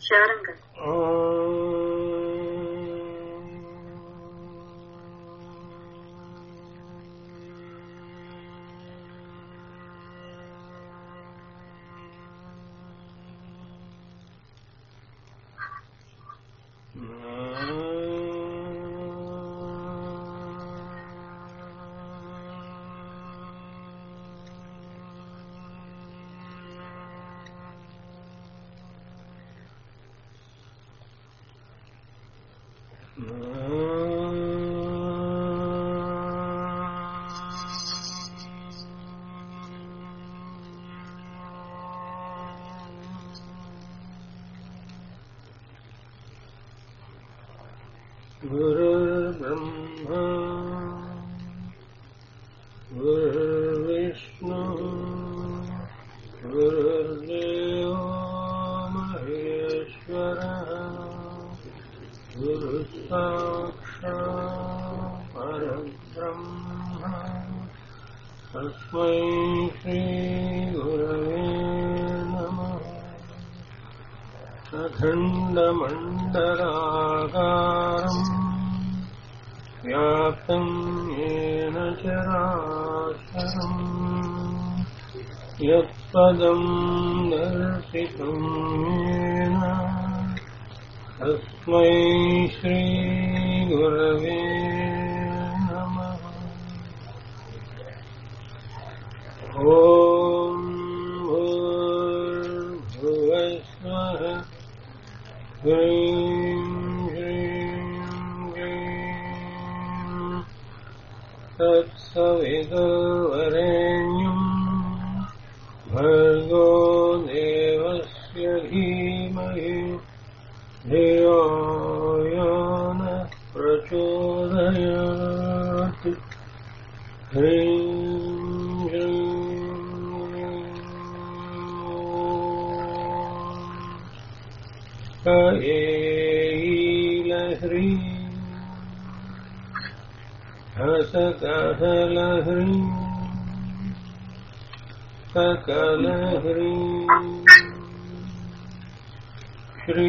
శివరంగ गुरुर्ब्रह्मा गुरुर्विष्णु गुरुर्देवो महेश्वरः गुरुसाक्षात् परब्रह्म तस्मै श्रीगुरवे नमः अखण्डमण्डलाकारम् व्याप्तम् येन चराचरम् यत्पदम् दर्शितम् येन तस्मै श्रीगुरवे नमः ॐ भूर्भुवस्वः ह्रीं ह्रीं क्लीं तत्सवितुर्वरेण्यम् भर्गो देवस्य धीमहि धियो यो नः प्रचोदयात् ह्रीं ह्रीं ॐ कयेलह्री हसकहलह्री सकलह्री श्री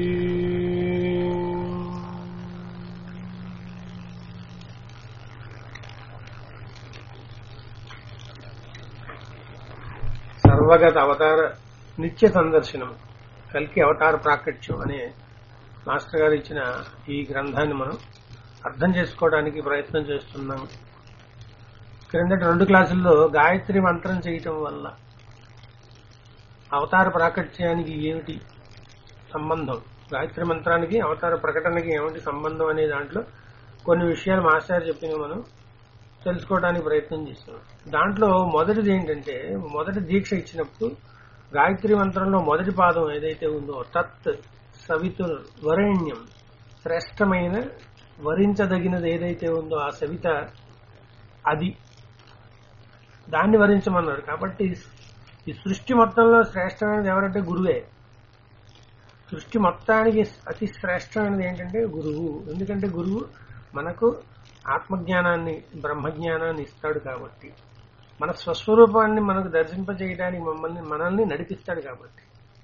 సర్వగత అవతార నిత్య సందర్శనం కల్కి అవతార ప్రాకట్యం అనే మాస్టర్ గారు ఇచ్చిన ఈ గ్రంథాన్ని మనం అర్థం చేసుకోవడానికి ప్రయత్నం చేస్తున్నాం క్రిందటి రెండు క్లాసుల్లో గాయత్రి మంత్రం చేయటం వల్ల అవతార ప్రాకట్యానికి ఏమిటి సంబంధం గాయత్రి మంత్రానికి అవతార ప్రకటనకి ఏమిటి సంబంధం అనే దాంట్లో కొన్ని విషయాలు మాస్టర్ చెప్పిన మనం తెలుసుకోవడానికి ప్రయత్నం చేస్తున్నాం దాంట్లో మొదటిది ఏంటంటే మొదటి దీక్ష ఇచ్చినప్పుడు గాయత్రి మంత్రంలో మొదటి పాదం ఏదైతే ఉందో తత్ సవితుర్ వరేణ్యం శ్రేష్టమైన వరించదగినది ఏదైతే ఉందో ఆ సవిత అది దాన్ని వరించమన్నాడు కాబట్టి ఈ సృష్టి మొత్తంలో శ్రేష్టమైనది ఎవరంటే గురువే సృష్టి మొత్తానికి అతి శ్రేష్టమైనది ఏంటంటే గురువు ఎందుకంటే గురువు మనకు ఆత్మజ్ఞానాన్ని బ్రహ్మజ్ఞానాన్ని ఇస్తాడు కాబట్టి మన స్వస్వరూపాన్ని మనకు దర్శింపజేయడానికి మమ్మల్ని మనల్ని నడిపిస్తాడు కాబట్టి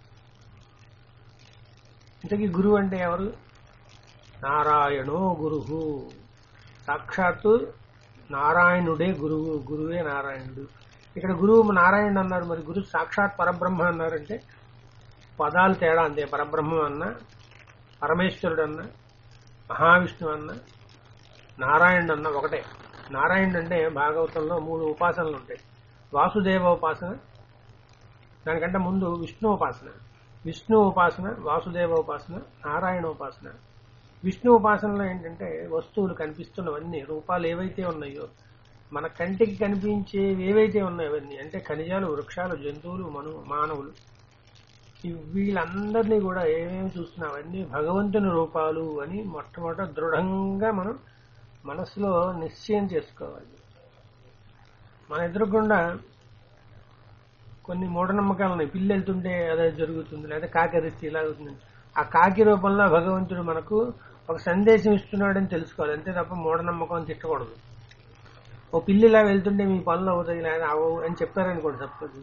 ఇంతకీ గురువు అంటే ఎవరు నారాయణో గురువు సాక్షాత్తు నారాయణుడే గురువు గురువే నారాయణుడు ఇక్కడ గురువు నారాయణుడు అన్నారు మరి గురువు సాక్షాత్ పరబ్రహ్మ అన్నారంటే పదాలు తేడా అంతే పరబ్రహ్మం అన్నా పరమేశ్వరుడు అన్నా మహావిష్ణువు అన్నా నారాయణుడు అన్న ఒకటే నారాయణుడు అంటే భాగవతంలో మూడు ఉపాసనలు ఉంటాయి వాసుదేవ ఉపాసన దానికంటే ముందు విష్ణు ఉపాసన విష్ణు ఉపాసన వాసుదేవ ఉపాసన నారాయణ ఉపాసన విష్ణు ఉపాసనలో ఏంటంటే వస్తువులు కనిపిస్తున్నవన్నీ రూపాలు ఏవైతే ఉన్నాయో మన కంటికి కనిపించేవి ఏవైతే ఉన్నాయో అవన్నీ అంటే ఖనిజాలు వృక్షాలు జంతువులు మను మానవులు ఈ వీళ్ళందరినీ కూడా ఏమేమి చూస్తున్నా అవన్నీ భగవంతుని రూపాలు అని మొట్టమొదట దృఢంగా మనం మనసులో నిశ్చయం చేసుకోవాలి మన ఎదురుకుండా కొన్ని మూఢనమ్మకాలు ఉన్నాయి పిల్లి వెళ్తుంటే అదే జరుగుతుంది లేదా కాకి అరిస్తే ఇలా అవుతుంది ఆ కాకి రూపంలో భగవంతుడు మనకు ఒక సందేశం ఇస్తున్నాడని తెలుసుకోవాలి అంతే తప్ప మూఢనమ్మకం అని తిట్టకూడదు ఓ పిల్లి ఇలా వెళ్తుంటే మీ పనులు అవుతాయి లేదా అవవు అని చెప్పారనుకోండి సపోజ్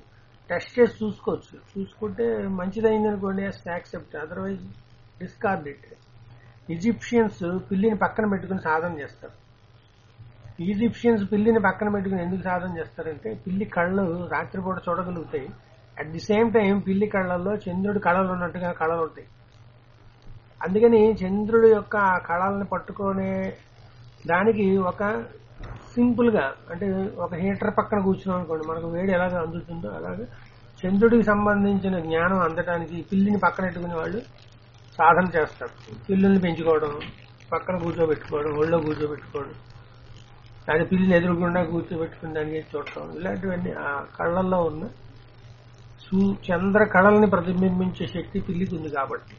టెస్ట్ చేసి చూసుకోవచ్చు చూసుకుంటే మంచిదైంది అనుకోండి accept otherwise discard it Egyptians పిల్లిని పక్కన పెట్టుకుని సాధన చేస్తారు ఈజిప్షియన్స్ పిల్లిని పక్కన పెట్టుకుని ఎందుకు సాధన చేస్తారంటే పిల్లి కళ్ళు రాత్రిపూట చూడగలుగుతాయి అట్ ది సేమ్ టైం పిల్లి కళ్ళల్లో చంద్రుడి కళలు ఉన్నట్టుగా కళలు ఉంటాయి అందుకని చంద్రుడి యొక్క ఆ కళల్ని పట్టుకునే దానికి ఒక సింపుల్ గా అంటే ఒక హీటర్ పక్కన కూర్చున్నాం అనుకోండి మనకు వేడి ఎలాగ అందుతుందో అలాగే చంద్రుడికి సంబంధించిన జ్ఞానం అందటానికి పిల్లిని పక్కన పెట్టుకునే వాళ్ళు సాధన చేస్తారు పిల్లుల్ని పెంచుకోవడం పక్కన కూర్చోబెట్టుకోవడం ఒళ్ళో కూర్చోబెట్టుకోవడం అది పిల్లిని ఎదురుకుండా కూర్చోబెట్టుకుని దానికి చూడటం ఇలాంటివన్నీ ఆ కళ్ళల్లో ఉన్న సూ చంద్ర కళల్ని ప్రతిబింబించే శక్తి పిల్లికి ఉంది కాబట్టి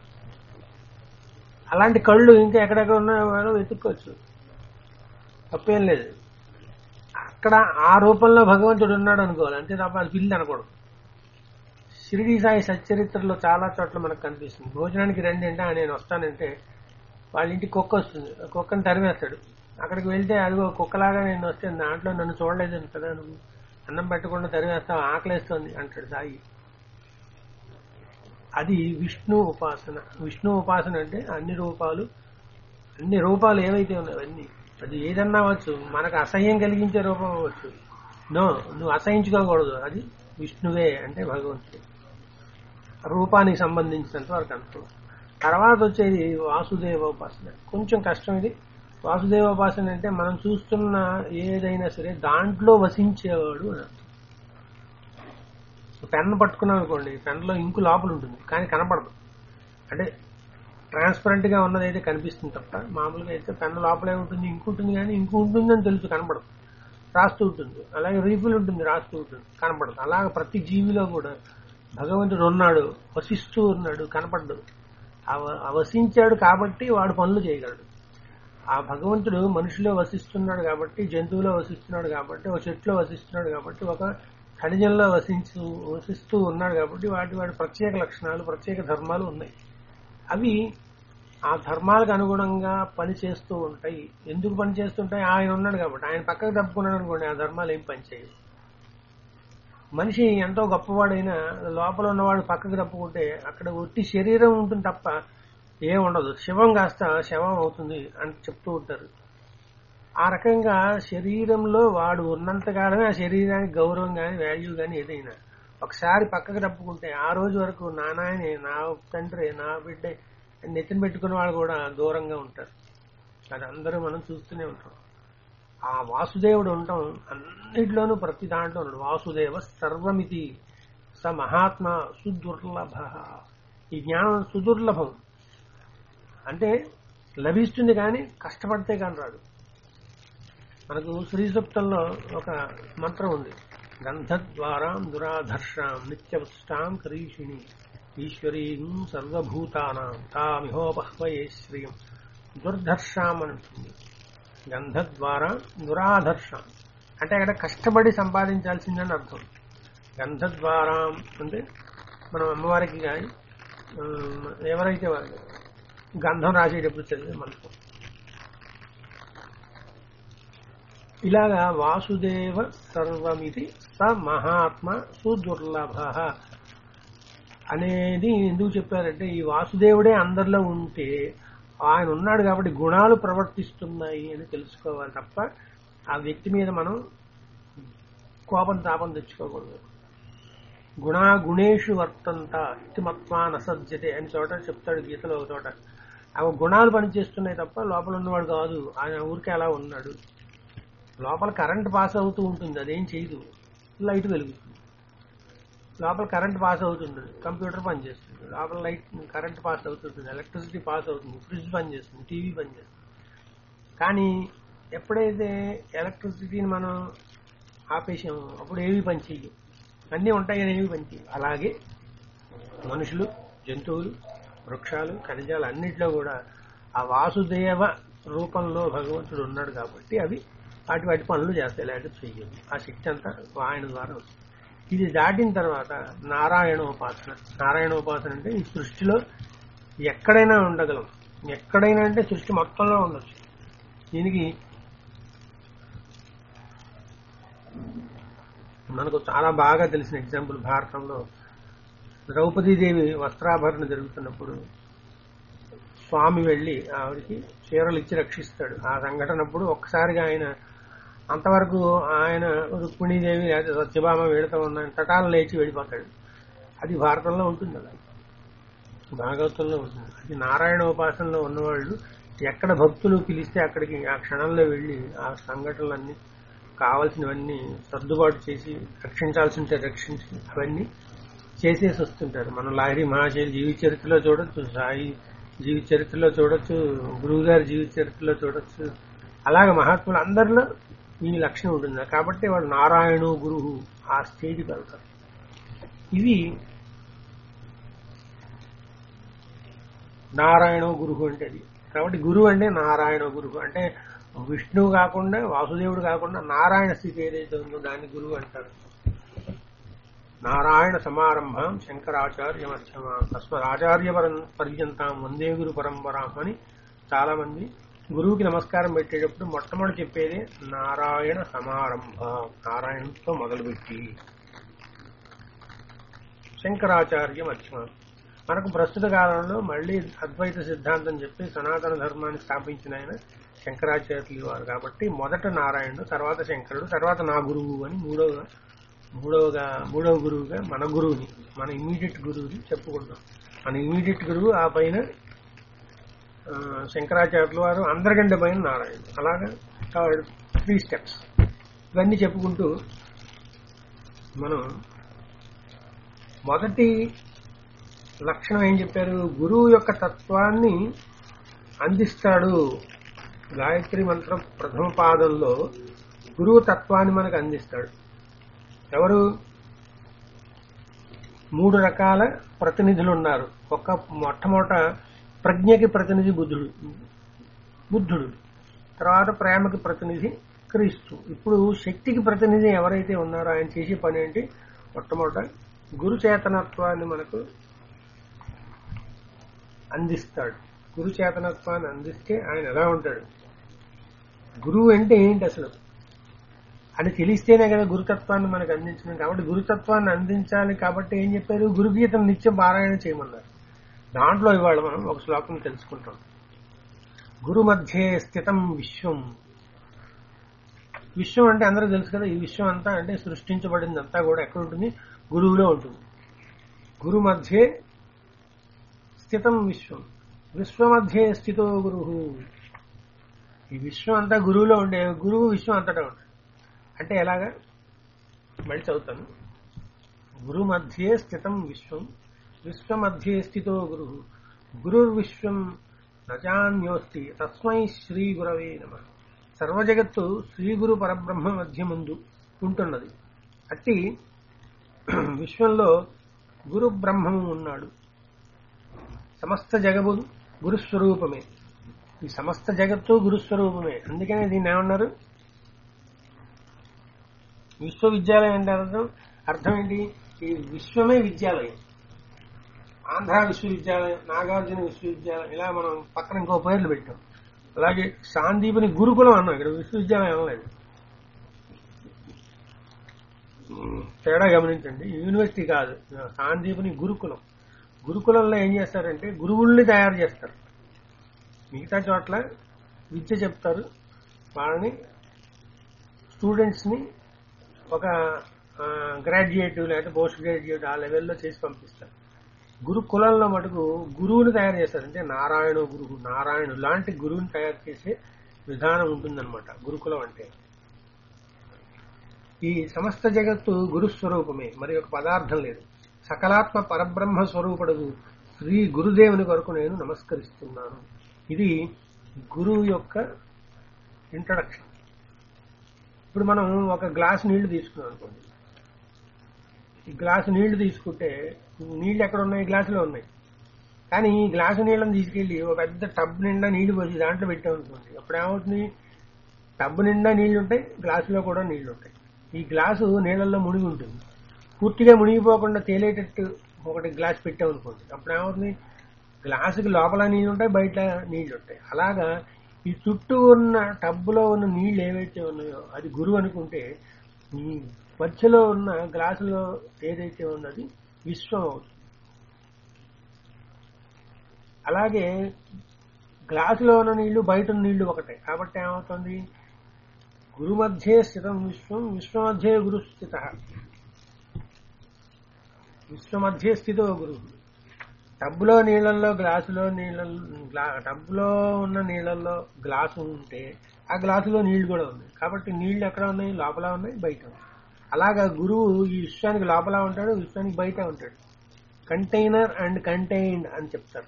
అలాంటి కళ్ళు ఇంకా ఎక్కడెక్కడ ఉన్నాయో వెతుక్కోవచ్చు తప్పేం లేదు అక్కడ ఆ రూపంలో భగవంతుడు ఉన్నాడు అనుకోవాలి అంతే తప్ప అది పిల్లి అనకూడదు షిరిడి సాయి సచ్చరిత్రలో చాలా చోట్ల మనకు కనిపిస్తుంది భోజనానికి రండి అంటే "ఆ, నేను వస్తానంటే వాళ్ళ ఇంటికి కుక్క వస్తుంది ఆ కుక్కని తరిమేస్తాడు అక్కడికి వెళ్తే అదిగో కుక్కలాగా నేను వస్తే దాంట్లో నన్ను చూడలేదు కదా నువ్వు అన్నం పెట్టకుండా తరిమేస్తావు ఆకలేస్తుంది అంటాడు సాయి అది విష్ణు ఉపాసన విష్ణు ఉపాసన అంటే అన్ని రూపాలు అన్ని రూపాలు ఏవైతే ఉన్నాయో అన్ని అది ఏదన్నా అవ్వచ్చు మనకు అసహ్యం కలిగించే రూపం అవ్వచ్చు నో నువ్వు అసహించుకోకూడదు అది విష్ణువే అంటే భగవంతుడు రూపానికి సంబంధించినంత వరకు అనుకో తర్వాత వచ్చేది వాసుదేవ ఉపాసన కొంచెం కష్టం ఇది వాసుదేవ ఉపాసన అంటే మనం చూస్తున్న ఏదైనా సరే దాంట్లో వసించేవాడు అని అర్థం. పెన్ పట్టుకున్నాం అనుకోండి పెన్లో ఇంకు లోపల ఉంటుంది కానీ కనపడదు అంటే ట్రాన్స్పరెంట్ గా ఉన్నది అయితే కనిపిస్తుంది తప్ప మామూలుగా అయితే పెన్ లోపలే ఉంటుంది ఇంకు ఉంటుంది కానీ ఇంకు ఉంటుందని తెలుసు కనపడదు రాస్తూ ఉంటుంది అలాగే రీఫిల్ ఉంటుంది రాస్తూ ఉంటుంది కనపడదు అలాగే ప్రతి జీవిలో కూడా భగవంతుడు ఉన్నాడు వసిస్తూ ఉన్నాడు కనపడ్డు ఆ వ- ఆ వసించాడు కాబట్టి వాడు పనులు చేయగలడు ఆ భగవంతుడు మనిషిలో వసిస్తున్నాడు కాబట్టి జంతువులో వసిస్తున్నాడు కాబట్టి ఒక చెట్లో వసిస్తున్నాడు కాబట్టి ఒక ఖనిజంలో వసించు వసిస్తూ ఉన్నాడు కాబట్టి వాటి వాటి ప్రత్యేక లక్షణాలు ప్రత్యేక ధర్మాలు ఉన్నాయి అవి ఆ ధర్మాలకు అనుగుణంగా పని చేస్తూ ఉంటాయి ఎందుకు పని చేస్తుంటాయి ఆయన ఉన్నాడు కాబట్టి ఆయన పక్కకు తప్పుకున్నాడు అనుకోండి ఆ ధర్మాలు ఏం పని చేయవు మనిషి ఎంతో గొప్పవాడైనా లోపల ఉన్నవాడు పక్కకు తప్పుకుంటే అక్కడ ఒట్టి శరీరం ఉంటుంది తప్ప ఏం ఉండదు శవం కాస్త శవం అవుతుంది అని చెప్తూ ఉంటారు ఆ రకంగా శరీరంలో వాడు ఉన్నంతకాలమే ఆ శరీరానికి గౌరవం కానీ వాల్యూ కానీ ఏదైనా ఒకసారి పక్కకు తప్పుకుంటే ఆ రోజు వరకు నా నాయనే నా తండ్రి నా బిడ్డ అని నెత్తిన పెట్టుకున్న వాళ్ళు కూడా దూరంగా ఉంటారు అది అందరూ మనం చూస్తూనే ఉంటాం ఆ వాసుదేవుడు ఉండటం అన్నిటిలోనూ ప్రతి దాంట్లో ఉన్నాడు వాసుదేవ సర్వమితి స మహాత్మ సుదుర్లభ ఈ జ్ఞానం సుదుర్లభం అంటే లభిస్తుంది కానీ కష్టపడితే కానీ రాదు మనకు శ్రీ సూక్తంలో ఒక మంత్రం ఉంది గంధద్వారాం దురాధర్షాం నిత్యవష్టాం కరీషిణి ఈశ్వరీం సర్వభూతానాం తామిహోపహ్వయే శ్రియం దుర్ధర్షాం అని ఉంటుంది గంధద్వారా దురాధర్షం అంటే అక్కడ కష్టపడి సంపాదించాల్సిందని అర్థం గంధద్వారం అంటే మనం అమ్మవారికి కానీ ఎవరైతే వారు గంధం రాసేటప్పుడు చదివే మంత్రం ఇలాగా వాసుదేవ సర్వమితి స మహాత్మ సుదుర్లభ అనేది ఎందుకు చెప్పారంటే ఈ వాసుదేవుడే అందరిలో ఉంటే ఆయన ఉన్నాడు కాబట్టి గుణాలు ప్రవర్తిస్తున్నాయి అని తెలుసుకోవాలి తప్ప ఆ వ్యక్తి మీద మనం కోపం తాపం తెచ్చుకోకూడదు గుణా గుణేషు వర్తంత ఇతిమత్వా నసజ్జతే అని చోట చెప్తాడు గీతలో ఒక చోట అవి గుణాలు పనిచేస్తున్నాయి తప్ప లోపల ఉన్నవాడు కాదు ఆయన ఊరికే అలా ఉన్నాడు లోపల కరెంట్ పాస్ అవుతూ ఉంటుంది అదేం చేయదు లైట్ వెలుగుతుంది లోపల కరెంట్ పాస్ అవుతుంది కంప్యూటర్ పనిచేస్తుంది లోపల లైట్ కరెంట్ పాస్ అవుతుంటుంది ఎలక్ట్రిసిటీ పాస్ అవుతుంది ఫ్రిడ్జ్ పనిచేస్తుంది టీవీ పనిచేస్తుంది కానీ ఎప్పుడైతే ఎలక్ట్రిసిటీని మనం ఆపేసామో అప్పుడు ఏవి పనిచేయవు అన్నీ ఉంటాయి కానీ ఏవి పనిచేయవు అలాగే మనుషులు జంతువులు వృక్షాలు ఖనిజాలు అన్నిట్లో కూడా ఆ వాసుదేవ రూపంలో భగవంతుడు ఉన్నాడు కాబట్టి అవి వాటి వాటి పనులు చేస్తాయి లేకపోతే చెయ్యవు ఆ శక్తి అంతా ఆయన ద్వారా వస్తుంది ఇది దాటిన తర్వాత నారాయణోపాసన నారాయణోపాసన అంటే ఈ సృష్టిలో ఎక్కడైనా ఉండగలం ఎక్కడైనా అంటే సృష్టి మొత్తంలో ఉండొచ్చు దీనికి మనకు చాలా బాగా తెలిసిన ఎగ్జాంపుల్ భారతంలో ద్రౌపదీదేవి వస్త్రాభరణ జరుగుతున్నప్పుడు స్వామి వెళ్ళి ఆవిడికి చీరలు ఇచ్చి రక్షిస్తాడు ఆ సంఘటనప్పుడు ఒక్కసారిగా ఆయన అంతవరకు ఆయన రుక్మిణీదేవి లేదా సత్యభామ వీళ్ళతో ఉన్న తటాలు లేచి వెళ్ళిపోతాడు అది భారతంలో ఉంటుంది అలా భాగవతంలో ఉంటుంది అది నారాయణ ఉపాసనలో ఉన్నవాళ్ళు ఎక్కడ భక్తులు పిలిస్తే అక్కడికి ఆ క్షణంలో వెళ్ళి ఆ సంఘటనలన్నీ కావలసినవన్నీ సర్దుబాటు చేసి రక్షించాల్సి ఉంటే రక్షించి అవన్నీ చేసేసి వస్తుంటారు మనం లాహిరి మహాశైలి జీవిత చరిత్రలో చూడొచ్చు సాయి జీవిత చరిత్రలో చూడొచ్చు గురువు గారి జీవిత చరిత్రలో చూడొచ్చు అలాగే మహాత్ములు అందరిలో ఈ లక్షణం ఉంటుంది కాబట్టి వాడు నారాయణు గురువు ఆ స్టేజ్కి వెళ్తారు ఇవి నారాయణ గురువు అంటే అది కాబట్టి గురువు అంటే నారాయణ గురువు అంటే విష్ణువు కాకుండా వాసుదేవుడు కాకుండా నారాయణ స్థితి ఏదైతే ఉందో దాన్ని గురువు అంటారు నారాయణ సమారంభం శంకరాచార్య మధ్యమా తస్మరాచార్య పరం- పర్యంతం వందే గురు పరంపరాం అని చాలా మంది గురువుకి నమస్కారం పెట్టేటప్పుడు మొట్టమొదటి చెప్పేది నారాయణ సమారంభ నారాయణతో మొదలుపెట్టి శంకరాచార్య మధ్యమం మనకు ప్రస్తుత కాలంలో మళ్ళీ అద్వైత సిద్ధాంతం చెప్పి సనాతన ధర్మాన్ని స్థాపించిన ఆయన శంకరాచార్యులు వారు కాబట్టి మొదట నారాయణుడు తర్వాత శంకరుడు తర్వాత నా గురువు అని మూడవ మూడవగా మూడవ గురువుగా మన గురువుని మన ఇమీడియట్ గురువుని చెప్పుకుంటాం మన ఇమీడియట్ గురువు ఆ పైన ఆ, శంకరాచార్యుల వారు అందరికంటే పైన నారాయణుడు అలాగా త్రీ స్టెప్స్ ఇవన్నీ చెప్పుకుంటూ మనం మొదటి లక్షణం ఏం చెప్పారు గురువు యొక్క తత్వాన్ని అందిస్తాడు గాయత్రి మంత్రం ప్రథమ పాదంలో గురువు తత్వాన్ని మనకు అందిస్తాడు ఎవరు మూడు రకాల ప్రతినిధులు ఉన్నారు ఒక మొట్టమొదట ప్రజ్ఞకి ప్రతినిధి బుద్ధుడు బుద్ధుడు తర్వాత ప్రేమకి ప్రతినిధి క్రీస్తు ఇప్పుడు శక్తికి ప్రతినిధి ఎవరైతే ఉన్నారో ఆయన చేసే పని ఏంటి మొట్టమొదట గురు చేతనత్వాన్ని మనకు అందిస్తాడు గురు చేతనత్వాన్ని అందిస్తే ఆయన ఎలా ఉంటాడు గురువు అంటే ఏంటి అసలు అని తెలిస్తేనే కదా గురుతత్వాన్ని మనకు అందించడం కాబట్టి గురుతత్వాన్ని అందించాలి కాబట్టి ఏం చెప్పారు గురుగీతను నిత్యం పారాయణ చేయమన్నారు దాంట్లో ఇవాళ మనం ఒక శ్లోకం తెలుసుకుంటాం గురు మధ్యే స్థితం విశ్వం విశ్వం అంటే అందరూ తెలుసు కదా ఈ విశ్వం అంతా అంటే సృష్టించబడిందంతా కూడా ఎక్కడ ఉంటుంది గురువులో ఉంటుంది గురు మధ్యే స్థితం విశ్వం విశ్వమధ్యే స్థితో గురు ఈ విశ్వం అంతా గురువులో ఉండే గురువు విశ్వం అంతటా ఉంటాడు అంటే ఎలాగా మళ్ళీ చదువుతాను గురు మధ్యే స్థితం విశ్వం విశ్వమధ్యే స్థితో గురు గురుర్విశ్వం నజాన్యోస్తి తస్మై శ్రీ గురవే నమ సర్వజగత్తు శ్రీ గురు పరబ్రహ్మ మధ్య ముందు ఉంటున్నది అట్టి విశ్వంలో గురు బ్రహ్మము ఉన్నాడు సమస్త జగము గురుస్వరూపమే ఈ సమస్త జగత్తు గురుస్వరూపమే అందుకనే దీన్ని ఏమన్నారు విశ్వవిద్యాలయం అంటే అర్థం అర్థం ఏంటి ఈ విశ్వమే విద్యాలయం ఆంధ్ర విశ్వవిద్యాలయం నాగార్జున విశ్వవిద్యాలయం ఇలా మనం పక్కన ఇంకో పేర్లు పెట్టాం అలాగే సాందీపుని గురుకులం అన్నాం ఇక్కడ విశ్వవిద్యాలయం అనలేదు తేడా గమనించండి యూనివర్సిటీ కాదు సాందీపుని గురుకులం గురుకులంలో ఏం చేస్తారంటే గురువుల్ని తయారు చేస్తారు మిగతా చోట్ల విద్య చెప్తారు వాళ్ళని స్టూడెంట్స్ని ఒక గ్రాడ్యుయేట్ లేదా పోస్ట్ గ్రాడ్యుయేట్ ఆ లెవెల్లో చేసి పంపిస్తారు గురుకులంలో మటుకు గురువుని తయారు చేస్తారు అంటే నారాయణ గురువు నారాయణు లాంటి గురువుని తయారు చేసే విధానం ఉంటుందన్నమాట గురుకులం అంటే ఈ సమస్త జగత్తు గురుస్వరూపమే మరి ఒక పదార్థం లేదు సకలాత్మ పరబ్రహ్మ స్వరూపుడు శ్రీ గురుదేవుని కొరకు నేను నమస్కరిస్తున్నాను ఇది గురువు యొక్క ఇంట్రడక్షన్ ఇప్పుడు మనం ఒక గ్లాస్ నీళ్లు తీసుకున్నాం అనుకోండి ఈ గ్లాసు నీళ్లు తీసుకుంటే నీళ్లు ఎక్కడ ఉన్నాయి గ్లాసులో ఉన్నాయి కానీ ఈ గ్లాసు నీళ్ళని తీసుకెళ్లి ఒక పెద్ద టబ్ నిండా నీళ్లు పోసి దాంట్లో పెట్టామనుకోండి అప్పుడు ఏమవుతుంది టబ్ నిండా నీళ్లు ఉంటాయి గ్లాసులో కూడా నీళ్లు ఉంటాయి ఈ గ్లాసు నీళ్ళల్లో మునిగి ఉంటుంది పూర్తిగా మునిగిపోకుండా తేలేటట్టు ఒకటి గ్లాస్ పెట్టామనుకోండి అప్పుడు ఏమవుతుంది గ్లాసుకి లోపల నీళ్లు ఉంటాయి బయట నీళ్లు ఉంటాయి అలాగా ఈ చుట్టూ ఉన్న టబ్బులో ఉన్న నీళ్లు ఏవైతే ఉన్నాయో అది గురువు అనుకుంటే ఈ మధ్యలో ఉన్న గ్లాసులో ఏదైతే ఉన్నది విశ్వం అవుతుంది అలాగే గ్లాసులో ఉన్న నీళ్లు బయట ఉన్న నీళ్లు ఒకటే కాబట్టి ఏమవుతుంది గురు మధ్యే స్థితం విశ్వం విశ్వ మధ్యే గురు స్థిత విశ్వ మధ్యే స్థితో గురు టబ్బులో నీళ్ళల్లో గ్లాసులో నీళ్ళ గ్లా టబ్బులో ఉన్న నీళ్ళల్లో గ్లాసు ఉంటే ఆ గ్లాసులో నీళ్లు కూడా ఉన్నాయి కాబట్టి నీళ్లు ఎక్కడ ఉన్నాయి లోపల ఉన్నాయి బయట ఉన్నాయి అలాగా గురువు ఈ విశ్వానికి లోపల ఉంటాడు విశ్వానికి బయట ఉంటాడు కంటైనర్ అండ్ కంటైన్డ్ అని చెప్తారు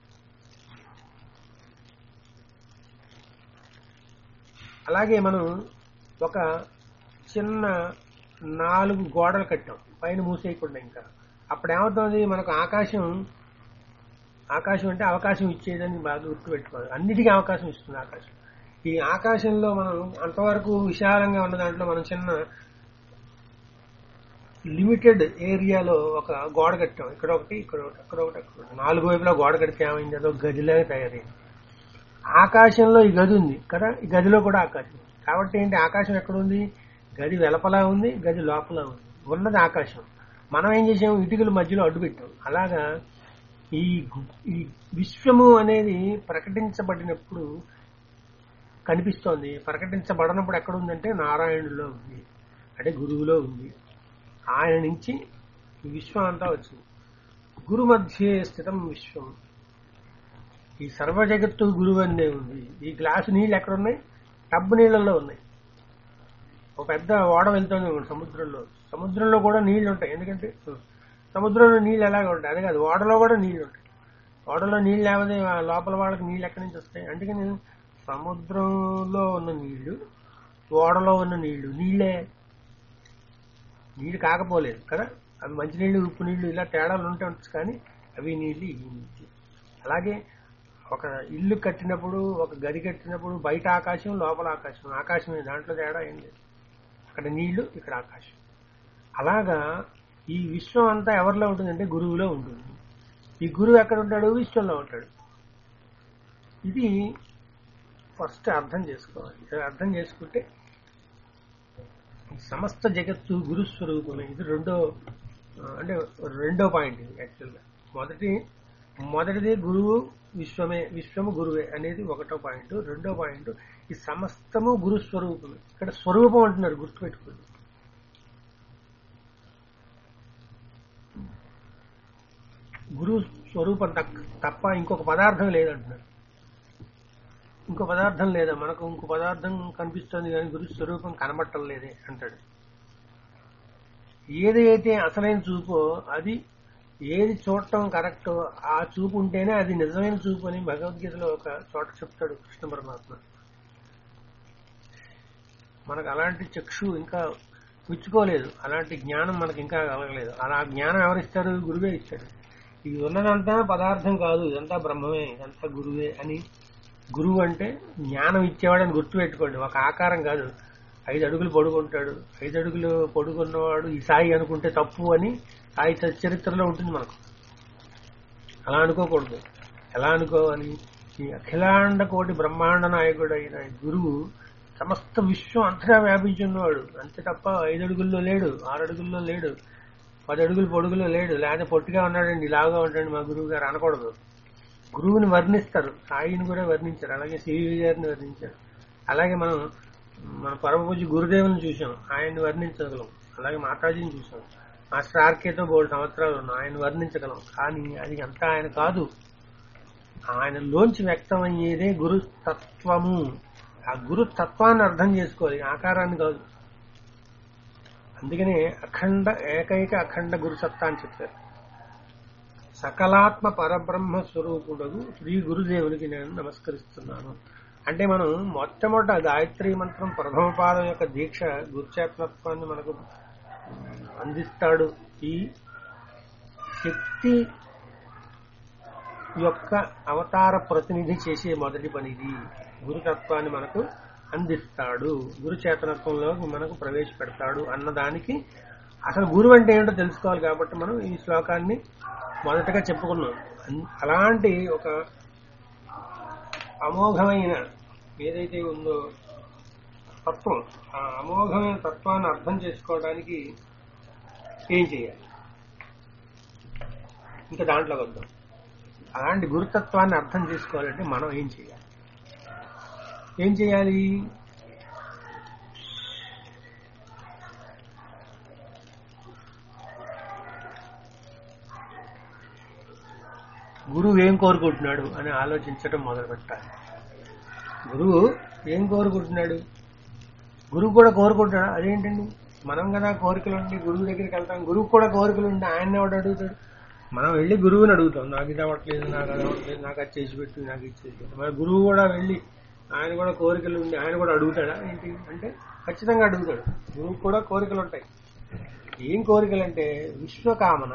అలాగే మనం ఒక చిన్న నాలుగు గోడలు కట్టాం పైన మూసేయకుండా ఇంకా అప్పుడు ఏమవుతుంది మనకు ఆకాశం ఆకాశం అంటే అవకాశం ఇచ్చేదని బాగా గుర్తుపెట్టుకోవాలి అన్నిటికీ అవకాశం ఇస్తుంది ఆకాశం ఈ ఆకాశంలో మనం అంతవరకు విశాలంగా ఉన్న దాంట్లో మనం చిన్న లిమిటెడ్ ఏరియాలో ఒక గోడ కట్టాం ఇక్కడ ఒకటి ఇక్కడ ఒకటి అక్కడ ఒకటి అక్కడ ఒకటి నాలుగు వైపులా గోడ కడితే ఏమైంది అదో గదిలాగా తయారైంది ఆకాశంలో ఈ గది ఉంది కదా ఈ గదిలో కూడా ఆకాశం ఉంది. కాబట్టి ఏంటి ఆకాశం ఎక్కడ ఉంది గది వెలపలా ఉంది గది లోపల ఉంది ఉన్నది ఆకాశం మనం ఏం చేసాం ఇటుకల మధ్యలో అడ్డు పెట్టాం అలాగా ఈ గు- ఈ విశ్వము అనేది ప్రకటించబడినప్పుడు కనిపిస్తోంది ప్రకటించబడనప్పుడు ఎక్కడ ఉందంటే నారాయణులో ఉంది అంటే గురువులో ఉంది ఆయన నుంచి ఈ విశ్వం అంతా వచ్చింది గురు మధ్యే స్థితం విశ్వం ఈ సర్వ జగత్తు గురువు అనే ఉంది ఈ గ్లాసు నీళ్ళు ఎక్కడ ఉన్నాయి టబ్బు నీళ్ళల్లో ఉన్నాయి ఒక పెద్ద ఓడ వెళ్తుంది అనుకోండి సముద్రంలో సముద్రంలో కూడా నీళ్లు ఉంటాయి ఎందుకంటే సముద్రంలో నీళ్ళు ఎలాగ ఉంటాయి అదే కాదు ఓడలో కూడా నీళ్లు ఉంటాయి ఓడలో నీళ్ళు లేకపోతే ఆ లోపల వాళ్ళకి నీళ్ళు ఎక్కడి నుంచి వస్తాయి అందుకని సముద్రంలో ఉన్న నీళ్లు ఓడలో ఉన్న నీళ్లు నీళ్ళే నీళ్ళు కాకపోలేదు కదా అవి మంచినీళ్ళు ఉప్పు నీళ్లు ఇలా తేడాలు ఉంటే ఉండొచ్చు కానీ అవి నీళ్లు ఇవి నీళ్ళు అలాగే ఒక ఇల్లు కట్టినప్పుడు ఒక గది కట్టినప్పుడు బయట ఆకాశం లోపల ఆకాశం ఆకాశమే దాంట్లో తేడా ఏం లేదు అక్కడ నీళ్లు ఇక్కడ ఆకాశం అలాగా ఈ విశ్వం అంతా ఎవరిలో ఉంటుందంటే గురువులో ఉంటుంది ఈ గురువు ఎక్కడ ఉంటాడు విశ్వంలో ఉంటాడు ఇది ఫస్ట్ అర్థం చేసుకోవాలి ఇది అర్థం చేసుకుంటే సమస్త జగత్తు గురు స్వరూపమే ఇది రెండో ఆ, అంటే రెండో పాయింట్ ఇది యాక్చువల్గా మొదటి మొదటిది గురువు విశ్వమే విశ్వము గురువే అనేది ఒకటో పాయింట్ రెండో పాయింట్ ఈ సమస్తము గురు స్వరూపమే ఇక్కడ స్వరూపం అంటున్నారు గుర్తుపెట్టుకోండి గురు స్వరూపం తక్- తప్ప ఇంకొక పదార్థం లేదంటున్నారు ఇంకో పదార్థం లేదా మనకు ఇంకో పదార్థం కనిపిస్తుంది కానీ గురు స్వరూపం కనబట్టం లేదే అంటాడు ఏదైతే అసలైన చూపో అది ఏది చూడటం కరెక్ట్ ఆ చూపు ఉంటేనే అది నిజమైన చూపు అని భగవద్గీతలో ఒక చోట చెప్తాడు కృష్ణ పరమాత్మ మనకు అలాంటి చక్షు ఇంకా పుచ్చుకోలేదు అలాంటి జ్ఞానం మనకి ఇంకా కలగలేదు అలా జ్ఞానం ఎవరిస్తారు గురువే ఇచ్చాడు ఇది ఉన్నదంతా పదార్థం కాదు ఇదంతా బ్రహ్మమే ఇదంతా గురువే అని గురువు అంటే జ్ఞానం ఇచ్చేవాడని గుర్తుపెట్టుకోండి ఒక ఆకారం కాదు ఐదు అడుగులు పొడుగుంటాడు ఐదు అడుగులు పొడుగున్నవాడు ఈ సాయి అనుకుంటే తప్పు అని సాయి చ- చరిత్రలో ఉంటుంది మనకు అలా అనుకోకూడదు ఎలా అనుకోవాలి ఈ అఖిలాండ కోటి బ్రహ్మాండ నాయకుడు అయిన ఈ గురువు సమస్త విశ్వం అంతటా వ్యాపించి ఉన్నవాడు అంతే తప్ప ఐదు అడుగుల్లో లేడు ఆరు అడుగుల్లో లేడు పది అడుగులు పొడుగులో లేడు లేకపోతే పొట్టిగా ఉన్నాడండి ఇలాగా ఉంటాడు మా గురువు గారు అనకూడదు గురువుని వర్ణిస్తారు సాయిని కూడా వర్ణించారు అలాగే సివి గారిని వర్ణించారు అలాగే మనం మన పరమ పూజ గురుదేవుని చూసాం ఆయన్ని వర్ణించగలం అలాగే మాతాజీని చూసాం మాస్టర్ ఆర్కేతో బోల్డ్ సంవత్సరాలు ఉన్నాం ఆయన వర్ణించగలం కానీ అది అంతా ఆయన కాదు ఆయనలోంచి వ్యక్తమయ్యేదే గురు తత్వము ఆ గురు తత్వాన్ని అర్థం చేసుకోవాలి ఆకారాన్ని కాదు అందుకనే అఖండ ఏకైక అఖండ గురు సత్తా అని చెప్పారు సకలాత్మ పరబ్రహ్మ స్వరూపుడగు శ్రీ గురుదేవునికి నేను నమస్కరిస్తున్నాను అంటే మనం మొట్టమొదట గాయత్రి మంత్రం ప్రథమ పాదం యొక్క దీక్ష గురుచేతనత్వాన్ని మనకు అందిస్తాడు ఈ శక్తి యొక్క అవతార ప్రతినిధి చేసే మొదటి పనిది గురుతత్వాన్ని మనకు అందిస్తాడు గురు చేతనత్వంలో మనకు ప్రవేశపెడతాడు అన్నదానికి అసలు గురువు అంటే ఏంటో తెలుసుకోవాలి కాబట్టి మనం ఈ శ్లోకాన్ని మొదటగా చెప్పుకున్నాం అన్- అలాంటి ఒక అమోఘమైన ఏదైతే ఉందో తత్వం ఆ అమోఘమైన తత్వాన్ని అర్థం చేసుకోవడానికి ఏం చేయాలి ఇంకా దాంట్లోకి వద్దాం అలాంటి గురుతత్వాన్ని అర్థం చేసుకోవాలంటే మనం ఏం చేయాలి ఏం చేయాలి గురువు ఏం కోరుకుంటున్నాడు అని ఆలోచించడం మొదలు పెట్టాలి గురువు ఏం కోరుకుంటున్నాడు గురువు కూడా కోరుకుంటాడు అదేంటండి మనం కదా కోరికలు ఉండి గురువు దగ్గరికి వెళ్తాం గురువు కూడా కోరికలు ఉండి ఆయన ఎవడు అడుగుతాడు మనం వెళ్ళి గురువుని అడుగుతాం నాకు ఇది అవ్వట్లేదు నాకు అది అవ్వట్లేదు నాకు అది చేసి పెట్టు నాకు ఇది చేసి పెట్టు మరి గురువు కూడా వెళ్ళి ఆయన కూడా కోరికలు ఉండి ఆయన కూడా అడుగుతాడా ఏంటి అంటే ఖచ్చితంగా అడుగుతాడు గురువు కూడా కోరికలు ఉంటాయి ఏం కోరికలు అంటే విశ్వకామన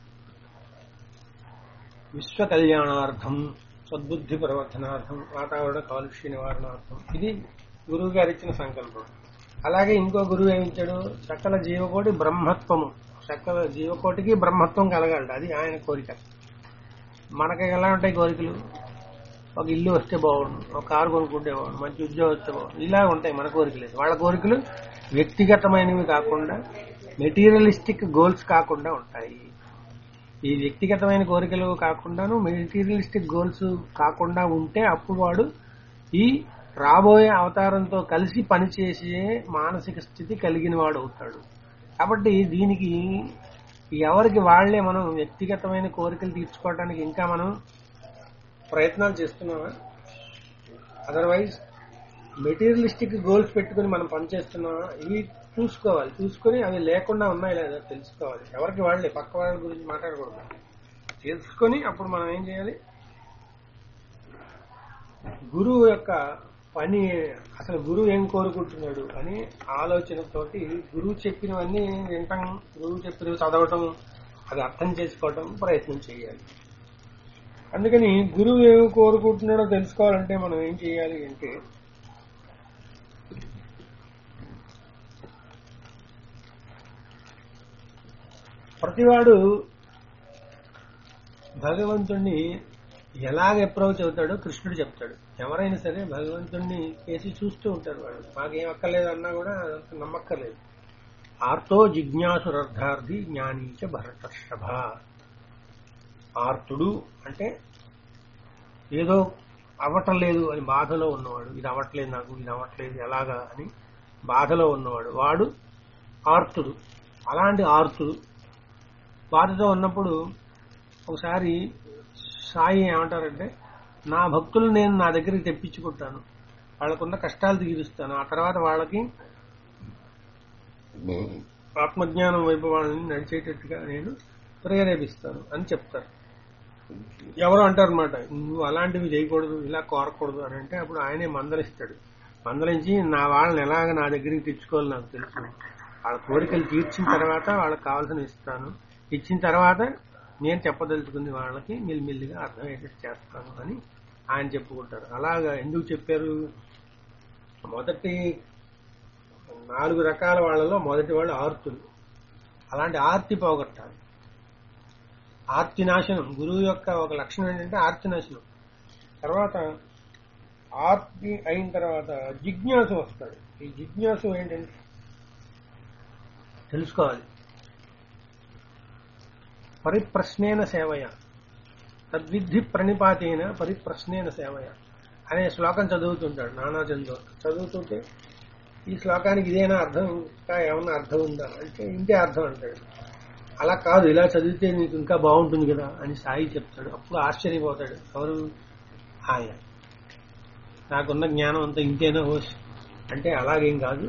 విశ్వ కళ్యాణార్థం సద్బుద్ధి ప్రవర్ధనార్థం వాతావరణ కాలుష్య నివారణార్థం ఇది గురువు గారు ఇచ్చిన సంకల్పం అలాగే ఇంకో గురువు ఏమిచ్చాడు సకల జీవకోటి బ్రహ్మత్వము సకల జీవకోటికి బ్రహ్మత్వం కలగాలి అది ఆయన కోరిక మనకి ఎలా ఉంటాయి కోరికలు ఒక ఇల్లు వస్తే బాగుండు ఒక కారు కొనుక్కుంటే బాగుండు మంచి ఉద్యోగం వస్తే బాగుండు ఇలా ఉంటాయి మన కోరికలు వాళ్ళ కోరికలు వ్యక్తిగతమైనవి కాకుండా మెటీరియలిస్టిక్ గోల్స్ కాకుండా ఉంటాయి ఈ వ్యక్తిగతమైన కోరికలు కాకుండాను మెటీరియలిస్టిక్ గోల్స్ కాకుండా ఉంటే అప్పుడు వాడు ఈ రాబోయే అవతారంతో కలిసి పనిచేసే మానసిక స్థితి కలిగిన వాడు అవుతాడు కాబట్టి దీనికి ఎవరికి వాళ్లే మనం వ్యక్తిగతమైన కోరికలు తీర్చుకోవడానికి ఇంకా మనం ప్రయత్నాలు చేస్తున్నామా అదర్వైజ్ మెటీరియలిస్టిక్ గోల్స్ పెట్టుకుని మనం పనిచేస్తున్నామా ఇవి చూసుకోవాలి చూసుకొని అవి లేకుండా ఉన్నాయి లేదా తెలుసుకోవాలి ఎవరికి వాళ్ళే పక్క వాళ్ళ గురించి మాట్లాడకూడదు తెలుసుకొని అప్పుడు మనం ఏం చేయాలి గురువు యొక్క పని అసలు గురువు ఏం కోరుకుంటున్నాడు అని ఆలోచనతోటి గురువు చెప్పినవన్నీ వింటాం గురువు చెప్పినవి చదవటం అది అర్థం చేసుకోవటం ప్రయత్నం చేయాలి అందుకని గురువు ఏమి కోరుకుంటున్నాడో తెలుసుకోవాలంటే మనం ఏం చేయాలి అంటే ప్రతివాడు భగవంతుణ్ణి ఎలాగ అప్రోచ్ అవుతాడో కృష్ణుడు చెప్తాడు ఎవరైనా సరే భగవంతుణ్ణి కేసి చూస్తూ ఉంటారు వాళ్ళు మాకేం అక్కర్లేదు అన్నా కూడా అదంత నమ్మక్కర్లేదు ఆర్తో జిజ్ఞాసురర్థార్థి జ్ఞానీచ భరతర్షభ ఆర్తుడు అంటే ఏదో అవ్వటం లేదు అని బాధలో ఉన్నవాడు ఇది అవ్వట్లేదు నాకు ఇది అవ్వట్లేదు ఎలాగా అని బాధలో ఉన్నవాడు వాడు ఆర్తుడు అలాంటి ఆర్తుడు బాధతో ఉన్నప్పుడు ఒకసారి సాయి ఏమంటారంటే నా భక్తులు నేను నా దగ్గరికి తెప్పించుకుంటాను వాళ్ళకున్న కష్టాలు తీరుస్తాను ఆ తర్వాత వాళ్ళకి ఆత్మజ్ఞానం వైపు వాళ్ళని నడిచేటట్టుగా నేను ప్రేరేపిస్తాను అని చెప్తారు ఎవరు అంటారు అనమాట నువ్వు అలాంటివి చేయకూడదు ఇలా కోరకూడదు అని అంటే అప్పుడు ఆయనే మందలిస్తాడు మందలించి నా వాళ్ళని ఎలాగ నా దగ్గరికి తెచ్చుకోవాలి నాకు తెలుసు వాళ్ళ కోరికలు తీర్చిన తర్వాత వాళ్ళకి కావాల్సిన ఇస్తాను ఇచ్చిన తర్వాత నేను చెప్పదలుచుకుంది వాళ్ళకి మెల్లిమెల్లిగా అర్థమయ్యేటట్టు చేస్తాను అని ఆయన చెప్పుకుంటారు అలాగా ఎందుకు చెప్పారు మొదటి నాలుగు రకాల వాళ్ళలో మొదటి వాళ్ళు ఆర్తులు అలాంటి ఆర్తి పోగొట్టాలి ఆర్తి నాశనం గురువు యొక్క ఒక లక్షణం ఏంటంటే ఆర్తి నాశనం తర్వాత ఆర్తి అయిన తర్వాత జిజ్ఞాసు వస్తాడు ఈ జిజ్ఞాసు ఏంటంటే తెలుసుకోవాలి పరిప్రశ్నేన సేవయ తద్విద్ధి ప్రణిపాతేన పరిప్రశ్నేన సేవయ అనే శ్లోకం చదువుతుంటాడు నానా చంద్ర చదువుతుంటే ఈ శ్లోకానికి ఇదేనా అర్థం ఇంకా ఏమన్నా అర్థం ఉందా అంటే ఇంతే అర్థం అంటాడు అలా కాదు ఇలా చదివితే నీకు ఇంకా బాగుంటుంది కదా అని సాయి చెప్తాడు అప్పుడు ఆశ్చర్యపోతాడు ఎవరు ఆయన నాకున్న జ్ఞానం అంతా ఇంతేనా హోష్ అంటే అలాగేం కాదు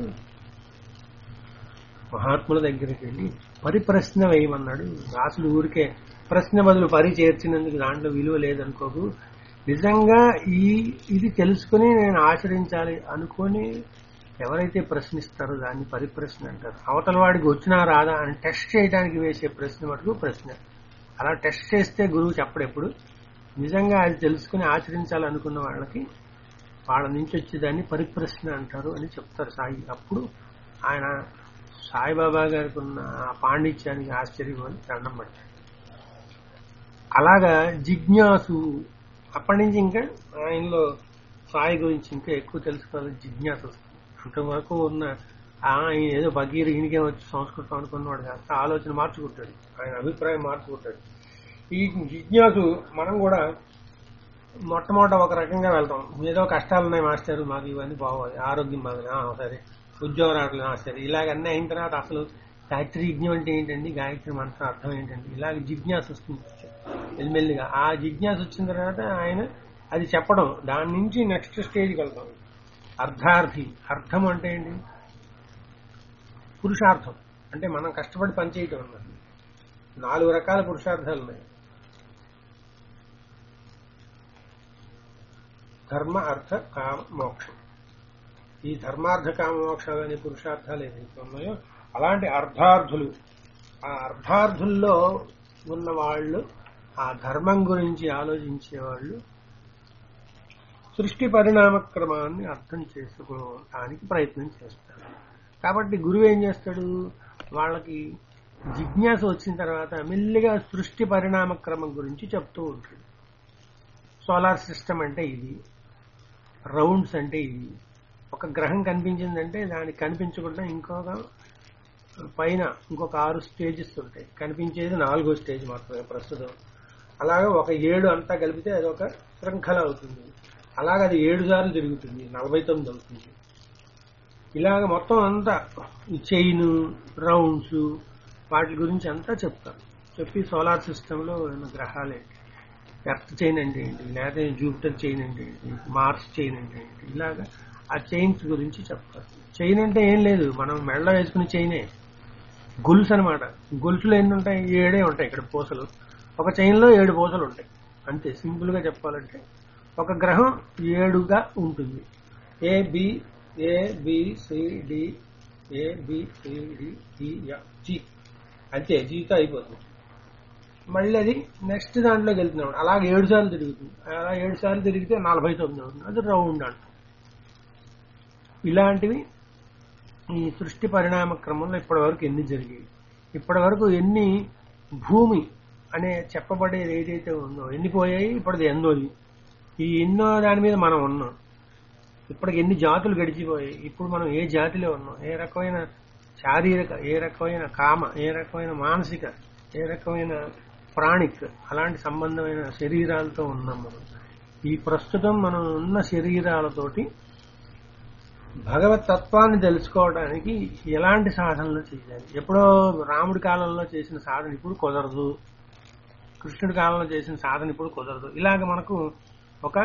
మహాత్ముల దగ్గరికి వెళ్ళి పరిప్రశ్న వేయమన్నాడు రాసులు ఊరికే ప్రశ్న బదులు పరి చేర్చినందుకు దాంట్లో విలువ లేదనుకోకు నిజంగా ఈ ఇది తెలుసుకుని నేను ఆచరించాలి అనుకొని ఎవరైతే ప్రశ్నిస్తారో దాన్ని పరిప్రశ్న అంటారు అవతల వాడికి వచ్చినా రాదా అని టెస్ట్ చేయడానికి వేసే ప్రశ్న మటుకు ప్రశ్న అలా టెస్ట్ చేస్తే గురువు చెప్పడెప్పుడు నిజంగా అది తెలుసుకుని ఆచరించాలనుకున్న వాళ్ళకి వాళ్ళ నుంచి వచ్చేదాన్ని పరిప్రశ్న అంటారు అని చెప్తారు సాయి అప్పుడు ఆయన సాయిబాబా గారికి ఉన్న ఆ పాండిత్యానికి ఆశ్చర్యపోయి దండం పడతాడు అలాగా జిజ్ఞాసు అప్పటి నుంచి ఇంకా ఆయనలో సాయి గురించి ఇంకా ఎక్కువ తెలుసుకోవాలి జిజ్ఞాస వస్తుంది అంతవరకు ఉన్న ఆ, ఈయన ఏదో బగీర్ ఈయనకే వచ్చి సంస్కృతం అనుకున్నవాడు కాదు ఆలోచన మార్చుకుంటాడు ఆయన అభిప్రాయం మార్చుకుంటాడు ఈ జిజ్ఞాసు మనం కూడా మొట్టమొదట ఒక రకంగా వెళ్తాం ఏదో కష్టాలు ఉన్నాయి మాస్టర్ మాకు ఇవన్నీ బాగోదు ఆరోగ్యం బాగుంది ఆ, సరే ఉద్యోగం రావట్లేదు ఆ, సరే ఇలాగ అన్నీ అయిన తర్వాత అసలు గాయత్రి యజ్ఞం అంటే ఏంటండి గాయత్రి మంత్రం అర్థం ఏంటండి ఇలాగ జిజ్ఞాస వస్తుంది మెల్లిమెల్లిగా ఆ జిజ్ఞాస వచ్చిన తర్వాత ఆయన అది చెప్పడం దాని నుంచి నెక్స్ట్ స్టేజ్కి వెళ్తాం అర్థార్థి అర్థం అంటే ఏంటి పురుషార్థం అంటే మనం కష్టపడి పనిచేయటం అన్నది నాలుగు రకాల పురుషార్థాలు ఉన్నాయి ధర్మ అర్థ కామ మోక్షం ఈ ధర్మార్థ కామ మోక్షాలు అనే పురుషార్థాలు ఏదైతే ఉన్నాయో అలాంటి అర్థార్థులు ఆ అర్థార్థుల్లో ఉన్న వాళ్ళు ఆ ధర్మం గురించి ఆలోచించే వాళ్ళు సృష్టి పరిణామ క్రమాన్ని అర్థం చేసుకోవడానికి ప్రయత్నం చేస్తారు కాబట్టి గురువు ఏం చేస్తాడు వాళ్ళకి జిజ్ఞాస వచ్చిన తర్వాత మెల్లిగా సృష్టి పరిణామ క్రమం గురించి చెప్తూ ఉంటాడు సోలార్ సిస్టమ్ అంటే ఇది రౌండ్స్ అంటే ఇది ఒక గ్రహం కనిపించిందంటే దానికి కనిపించకుండా ఇంకొక పైన ఇంకొక ఆరు స్టేజెస్ ఉంటాయి కనిపించేది నాలుగో స్టేజ్ మాత్రమే ప్రస్తుతం అలాగే ఒక ఏడు అంతా కలిపితే అది ఒక శృంఖల అవుతుంది అలాగే అది ఏడు సార్లు తిరుగుతుంది నలభై తొమ్మిది అవుతుంది ఇలాగ మొత్తం అంతా ఈ చైన్ రౌండ్స్ వాటి గురించి అంతా చెప్తారు చెప్పి సోలార్ సిస్టంలో ఉన్న గ్రహాలు ఏంటి ఎర్త్ చైన్ అంటే ఏంటి లేకపోతే జూపిటర్ చైన్ అంటే ఏంటి మార్స్ చైన్ అంటే ఏంటి ఇలాగా ఆ చైన్స్ గురించి చెప్తారు చైన్ అంటే ఏం లేదు మనం మెడలో వేసుకునే చైనే గొలుసు అనమాట గొలుసులో ఎన్ని ఉంటాయి ఏడే ఉంటాయి ఇక్కడ పూసలు ఒక చైన్లో ఏడు పూసలు ఉంటాయి అంతే సింపుల్ గా చెప్పాలంటే ఒక గ్రహం ఏడుగా ఉంటుంది A B A B C D A B C D E F G అంతే జీతో అయిపోతుంది మళ్ళీ అది నెక్స్ట్ దాంట్లోకి వెళ్తున్నాం అలాగే ఏడు సార్లు తిరుగుతుంది అలా ఏడు సార్లు తిరిగితే నలభై తొమ్మిది అవుతుంది అది రౌండ్ అంట ఇలాంటివి ఈ సృష్టి పరిణామ క్రమంలో ఇప్పటి వరకు ఎన్ని జరిగాయి ఇప్పటి వరకు ఎన్ని భూమి అనే చెప్పబడేది ఏదైతే ఉందో ఎన్ని పోయాయి ఇప్పటిది ఎన్నోది ఈ ఎన్నో దాని మీద మనం ఉన్నాం ఇప్పటికి ఎన్ని జాతులు గడిచిపోయాయి ఇప్పుడు మనం ఏ జాతిలో ఉన్నాం ఏ రకమైన శారీరక ఏ రకమైన కామ ఏ రకమైన మానసిక ఏ రకమైన ప్రాణిక్ అలాంటి సంబంధమైన శరీరాలతో ఉన్నాం మనం ఈ ప్రస్తుతం మనం ఉన్న శరీరాలతోటి భగవత్ తత్వాన్ని తెలుసుకోవడానికి ఎలాంటి సాధనలు చేయాలి ఎప్పుడో రాముడి కాలంలో చేసిన సాధన ఇప్పుడు కుదరదు కృష్ణుడి కాలంలో చేసిన సాధన ఇప్పుడు కుదరదు ఇలాగ మనకు ఒక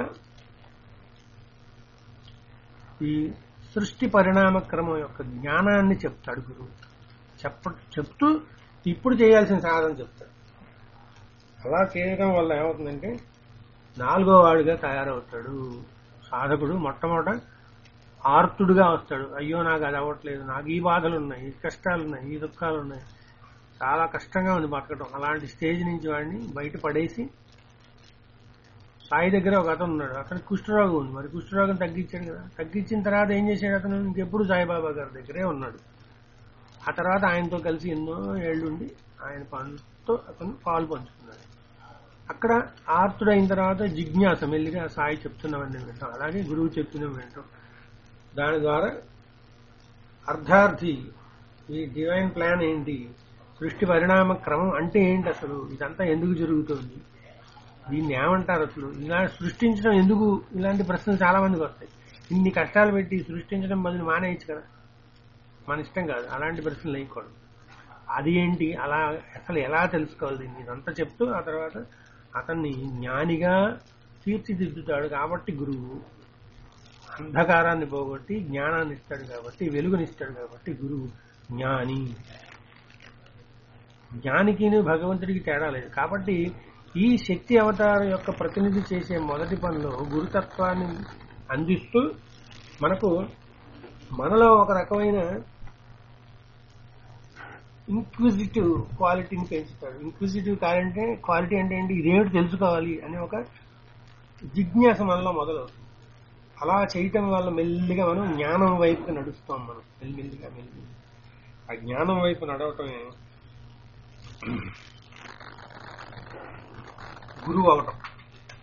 ఈ సృష్టి పరిణామ క్రమం యొక్క జ్ఞానాన్ని చెప్తాడు గురువు చెప్ప చెప్తూ ఇప్పుడు చేయాల్సిన సాధన చెప్తాడు అలా చేయడం వల్ల ఏమవుతుందంటే నాలుగో వాడిగా తయారవుతాడు సాధకుడు మొట్టమొదట ఆర్తుడుగా వస్తాడు అయ్యో నాకు అది అవ్వట్లేదు నాకు ఈ బాధలు ఉన్నాయి ఈ కష్టాలు ఉన్నాయి ఈ దుఃఖాలు ఉన్నాయి చాలా కష్టంగా ఉంది బతకటం అలాంటి స్టేజ్ నుంచి వాడిని బయట పడేసి సాయి దగ్గర ఒక అతను ఉన్నాడు అతనికి కుష్ఠరోగం ఉంది మరి కుష్ఠరోగం తగ్గించాడు కదా తగ్గించిన తర్వాత ఏం చేశాడు అతను ఇంకెప్పుడు సాయిబాబా గారి దగ్గరే ఉన్నాడు ఆ తర్వాత ఆయనతో కలిసి ఎన్నో ఏళ్ళుండి ఆయన పనులతో అతను పాలు పంచుకున్నాడు అక్కడ ఆర్తుడైన తర్వాత జిజ్ఞాస మెల్లిగా సాయి చెప్తున్నవన్నీ వింటాం అలాగే గురువు చెప్తున్నవి వింటాం దాని ద్వారా అర్థార్థి ఈ డివైన్ ప్లాన్ ఏంటి సృష్టి పరిణామ క్రమం అంటే ఏంటి అసలు ఇదంతా ఎందుకు జరుగుతుంది దీన్ని ఏమంటారు అసలు ఇలా సృష్టించడం ఎందుకు ఇలాంటి ప్రశ్నలు చాలా మందికి వస్తాయి ఇన్ని కష్టాలు పెట్టి సృష్టించడం బదులు మానేయచ్చు కదా మన ఇష్టం కాదు అలాంటి ప్రశ్నలు వేయకూడదు అది ఏంటి అలా అసలు ఎలా తెలుసుకోవాలి దీన్ని ఇదంతా చెప్తూ ఆ తర్వాత అతన్ని జ్ఞానిగా తీర్చిదిద్దుతాడు కాబట్టి గురువు అంధకారాన్ని పోగొట్టి జ్ఞానాన్ని ఇస్తాడు కాబట్టి వెలుగునిస్తాడు కాబట్టి గురువు జ్ఞాని జ్ఞానికిని భగవంతుడికి తేడా లేదు కాబట్టి ఈ శక్తి అవతారం యొక్క ప్రతినిధి చేసే మొదటి పనిలో గురుతత్వాన్ని అందిస్తూ మనకు మనలో ఒక రకమైన ఇంక్విజిటివ్ క్వాలిటీని పెంచుతాడు ఇంక్విజిటివ్ క్వాలిటీ క్వాలిటీ అంటే ఏంటి ఇదేమిటి తెలుసుకోవాలి అనే ఒక జిజ్ఞాస మనలో మొదలవుతుంది అలా చేయటం వల్ల మెల్లిగా మనం జ్ఞానం వైపుకి నడుస్తాం మనం మెల్లిమెల్లిగా మెల్లిమెల్లి ఆ జ్ఞానం వైపు నడవటమే గురువు అవటం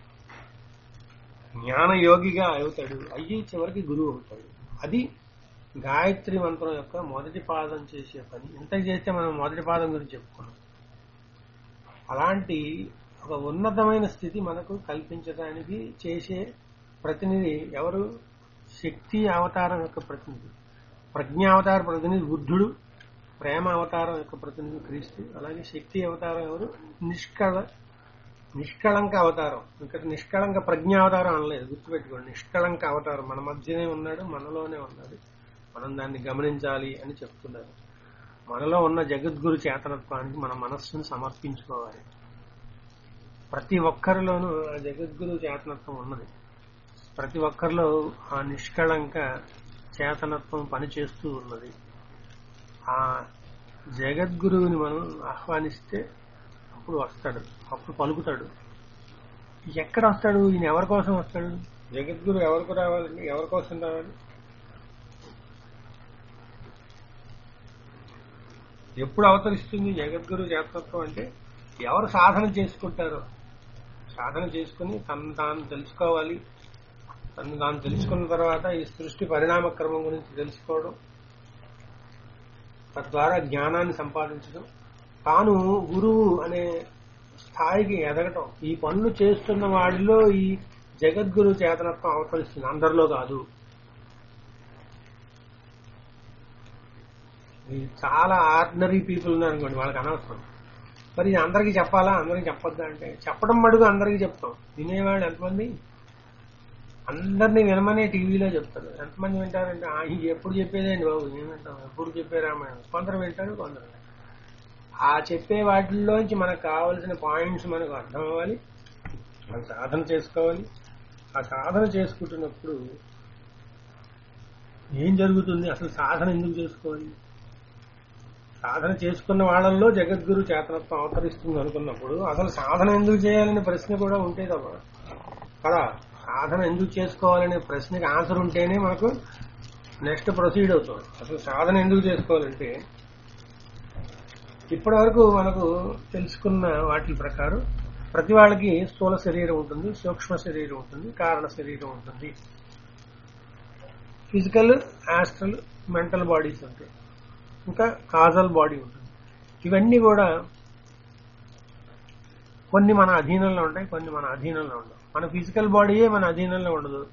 జ్ఞాన యోగిగా అవుతాడు అయ్యి చివరికి గురువు అవుతాడు అది గాయత్రి మంత్రం యొక్క మొదటి పాదం చేసే పని ఇంత చేస్తే మనం మొదటి పాదం గురించి చెప్పుకున్నాం అలాంటి ఒక ఉన్నతమైన స్థితి మనకు కల్పించడానికి చేసే ప్రతినిధి ఎవరు శక్తి అవతారం యొక్క ప్రతినిధి ప్రజ్ఞావతార ప్రతినిధి బుద్ధుడు ప్రేమ అవతారం యొక్క ప్రతినిధి క్రీస్తు అలాగే శక్తి అవతారం ఎవరు నిష్కళ నిష్కళంక అవతారం ఇక్కడ నిష్కళంక ప్రజ్ఞావతారం అనలేదు గుర్తుపెట్టుకోండి నిష్కళంక అవతారం మన మధ్యనే ఉన్నాడు మనలోనే ఉన్నాడు మనం దాన్ని గమనించాలి అని చెప్తున్నారు మనలో ఉన్న జగద్గురు చేతనత్వానికి మన మనస్సును సమర్పించుకోవాలి ప్రతి ఒక్కరిలోనూ ఆ జగద్గురు చేతనత్వం ఉన్నది ప్రతి ఒక్కరిలో ఆ నిష్కళంక చేతనత్వం పనిచేస్తూ ఉన్నది ఆ జగద్గురువుని మనం ఆహ్వానిస్తే అప్పుడు వస్తాడు అప్పుడు పలుకుతాడు ఎక్కడ వస్తాడు ఈయన ఎవరి కోసం వస్తాడు జగద్గురు ఎవరికి రావాలండి ఎవరి కోసం రావాలి ఎప్పుడు అవతరిస్తుంది జగద్గురు చేతత్వం అంటే ఎవరు సాధన చేసుకుంటారో సాధన చేసుకుని తను తాను తెలుసుకోవాలి తను తాను తెలుసుకున్న తర్వాత ఈ సృష్టి పరిణామ క్రమం గురించి తెలుసుకోవడం తద్వారా జ్ఞానాన్ని సంపాదించడం తాను గురువు అనే స్థాయికి ఎదగటం ఈ పనులు చేస్తున్న వాడిలో ఈ జగద్గురు చేతనత్వం అవతరిస్తుంది అందరిలో కాదు ఈ చాలా ఆర్డినరీ పీపుల్ ఉన్నారు అనుకోండి వాళ్ళకి అనవసరం మరి ఇది అందరికీ చెప్పాలా అందరికీ చెప్పొద్దా అంటే చెప్పడం మడుగు అందరికీ చెప్తాం వినేవాళ్ళు ఎంతమంది అందరినీ వినమనే టీవీలో చెప్తారు ఎంతమంది వింటారంటే "ఆ, ఇది ఎప్పుడు చెప్పేదేంటి బాబు ఏం వింటాం ఎప్పుడు చెప్పే రామాయణం కొందరు వింటారు కొందరు వినరు. ఆ చెప్పే వాటిల్లోంచి మనకు కావాల్సిన పాయింట్స్ మనకు అర్థం అవ్వాలి మనం సాధన చేసుకోవాలి ఆ సాధన చేసుకుంటున్నప్పుడు ఏం జరుగుతుంది అసలు సాధన ఎందుకు చేసుకోవాలి సాధన చేసుకున్న వాళ్ళల్లో జగద్గురు చేతనత్వం అవతరిస్తుంది అనుకున్నప్పుడు అసలు సాధన ఎందుకు చేయాలనే ప్రశ్న కూడా ఉంటే కదా కదా సాధన ఎందుకు చేసుకోవాలనే ప్రశ్నకి ఆన్సర్ ఉంటేనే మనకు నెక్స్ట్ ప్రొసీడ్ అవుతుంది అసలు సాధన ఎందుకు చేసుకోవాలంటే ఇప్పటి వరకు మనకు తెలుసుకున్న వాటి ప్రకారం ప్రతి వాళ్ళకి స్థూల శరీరం ఉంటుంది సూక్ష్మ శరీరం ఉంటుంది కారణ శరీరం ఉంటుంది ఫిజికల్ ఆస్ట్రల్ మెంటల్ బాడీస్ ఉంటాయి ఇంకా కాజల్ బాడీ ఉంటుంది ఇవన్నీ కూడా కొన్ని మన అధీనంలో ఉంటాయి కొన్ని మన అధీనంలో ఉండవు మన ఫిజికల్ బాడీయే మన అధీనంలో ఉండదు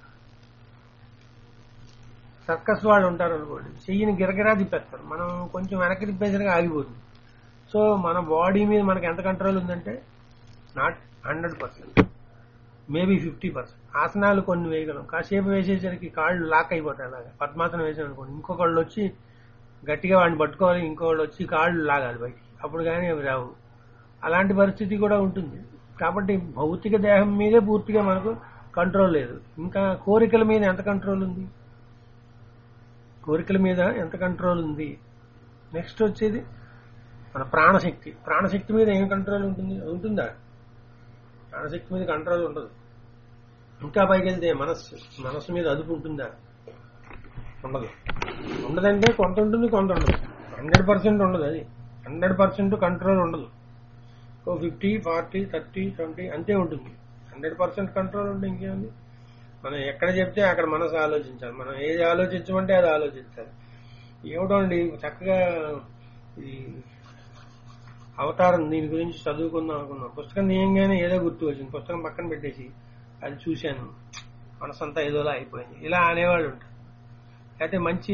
సర్కస్ వాళ్ళు ఉంటారు అనుకోండి చెయ్యిని గిరగిరా తిప్పేస్తారు మనం కొంచెం వెనక్కి తిప్పేసరికి ఆగిపోతుంది సో మన బాడీ మీద మనకి ఎంత కంట్రోల్ ఉందంటే not hundred percent maybe fifty percent ఆసనాలు కొన్ని వేయగలం కాసేపు వేసేసరికి కాళ్ళు లాక్ అయిపోతాయి అలాగా పద్మాసనం వేసాం అనుకోండి ఇంకొకళ్ళు వచ్చి గట్టిగా వాడిని పట్టుకోవాలి ఇంకోళ్ళు వచ్చి కాళ్ళు లాగాలి బయటికి అప్పుడు కానీ అవి రావు అలాంటి పరిస్థితి కూడా ఉంటుంది కాబట్టి భౌతిక దేహం మీదే పూర్తిగా మనకు కంట్రోల్ లేదు ఇంకా కోరికల మీద ఎంత కంట్రోల్ ఉంది కోరికల మీద ఎంత కంట్రోల్ ఉంది నెక్స్ట్ వచ్చేది మన ప్రాణశక్తి ప్రాణశక్తి మీద ఏం కంట్రోల్ ఉంటుంది ఉంటుందా ప్రాణశక్తి మీద కంట్రోల్ ఉండదు ఇంకా పైకి వెళ్తే మనస్సు మనస్సు మీద అదుపు ఉంటుందా ఉండదు ఉండదంటే కొంత ఉంటుంది కొంత ఉండదు హండ్రెడ్ పర్సెంట్ ఉండదు అది హండ్రెడ్ పర్సెంట్ కంట్రోల్ ఉండదు ఓ ఫిఫ్టీ ఫార్టీ థర్టీ ట్వంటీ అంతే ఉంటుంది హండ్రెడ్ పర్సెంట్ కంట్రోల్ ఉంటే ఇంకేముంది మనం ఎక్కడ చెప్తే అక్కడ మనసు ఆలోచించాలి మనం ఏది ఆలోచించమంటే అది ఆలోచించాలి ఏమిటండి చక్కగా ఈ అవతారం దీని గురించి చదువుకుందాం అనుకున్నాం పుస్తకం తీయంగానే ఏదో గుర్తు వచ్చింది పుస్తకం పక్కన పెట్టేసి అది చూశాను మనసంతా ఏదోలా అయిపోయింది ఇలా అనేవాళ్ళు ఉంటారు అయితే మంచి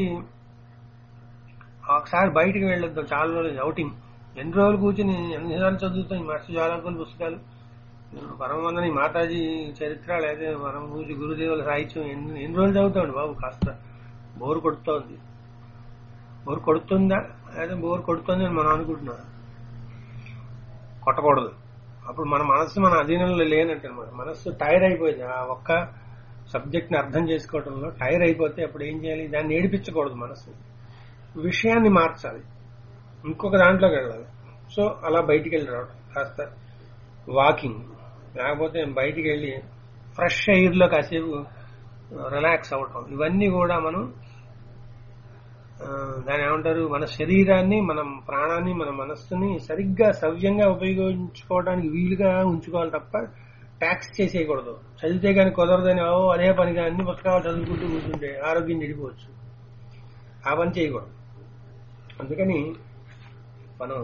ఒకసారి బయటికి వెళ్ళొద్దాం చాలా రోజులు అవుటింగ్ ఎన్ని రోజులు కూర్చుని ఎన్నిసార్లు చదువుతాం ఈ మస్తు జాలకులు పుస్తకాలు పరమవందని మాతాజీ చరిత్ర లేదా పరమ పూజ గురుదేవుల సాహిత్యం ఎన్ని ఎన్ని రోజులు చదువుతామండి బాబు కాస్త బోరు కొడుతోంది బోరు కొడుతుందా లేదా బోరు కొడుతుంది అని మనం అనుకుంటున్నాం కొట్టకూడదు అప్పుడు మన మనస్సు మన అధీనంలో లేనంటే మన మనస్సు టైర్ అయిపోయింది ఆ ఒక్క సబ్జెక్ట్ ని అర్థం చేసుకోవడంలో టైర్ అయిపోతే అప్పుడు ఏం చేయాలి దాన్ని ఏడిపించకూడదు మనస్సు విషయాన్ని మార్చాలి ఇంకొక దాంట్లోకి వెళ్ళాలి సో అలా బయటికి వెళ్ళి రావడం కాస్త వాకింగ్ లేకపోతే బయటికి వెళ్ళి ఫ్రెష్ ఎయిర్ లో కాసేపు రిలాక్స్ అవటం ఇవన్నీ కూడా మనం ఆ, దాని ఏమంటారు మన శరీరాన్ని మన ప్రాణాన్ని మన మనస్సుని సరిగ్గా సవ్యంగా ఉపయోగించుకోవడానికి వీలుగా ఉంచుకోవాలి తప్ప ట్యాక్స్ చేసేయకూడదు చదివితే కానీ కుదరదని ఓ అదే పనిగా అన్ని పుస్తకాలు చదువుకుంటూ కూర్చుంటే ఆరోగ్యం చెడిపోవచ్చు ఆ పని చేయకూడదు అందుకని మనం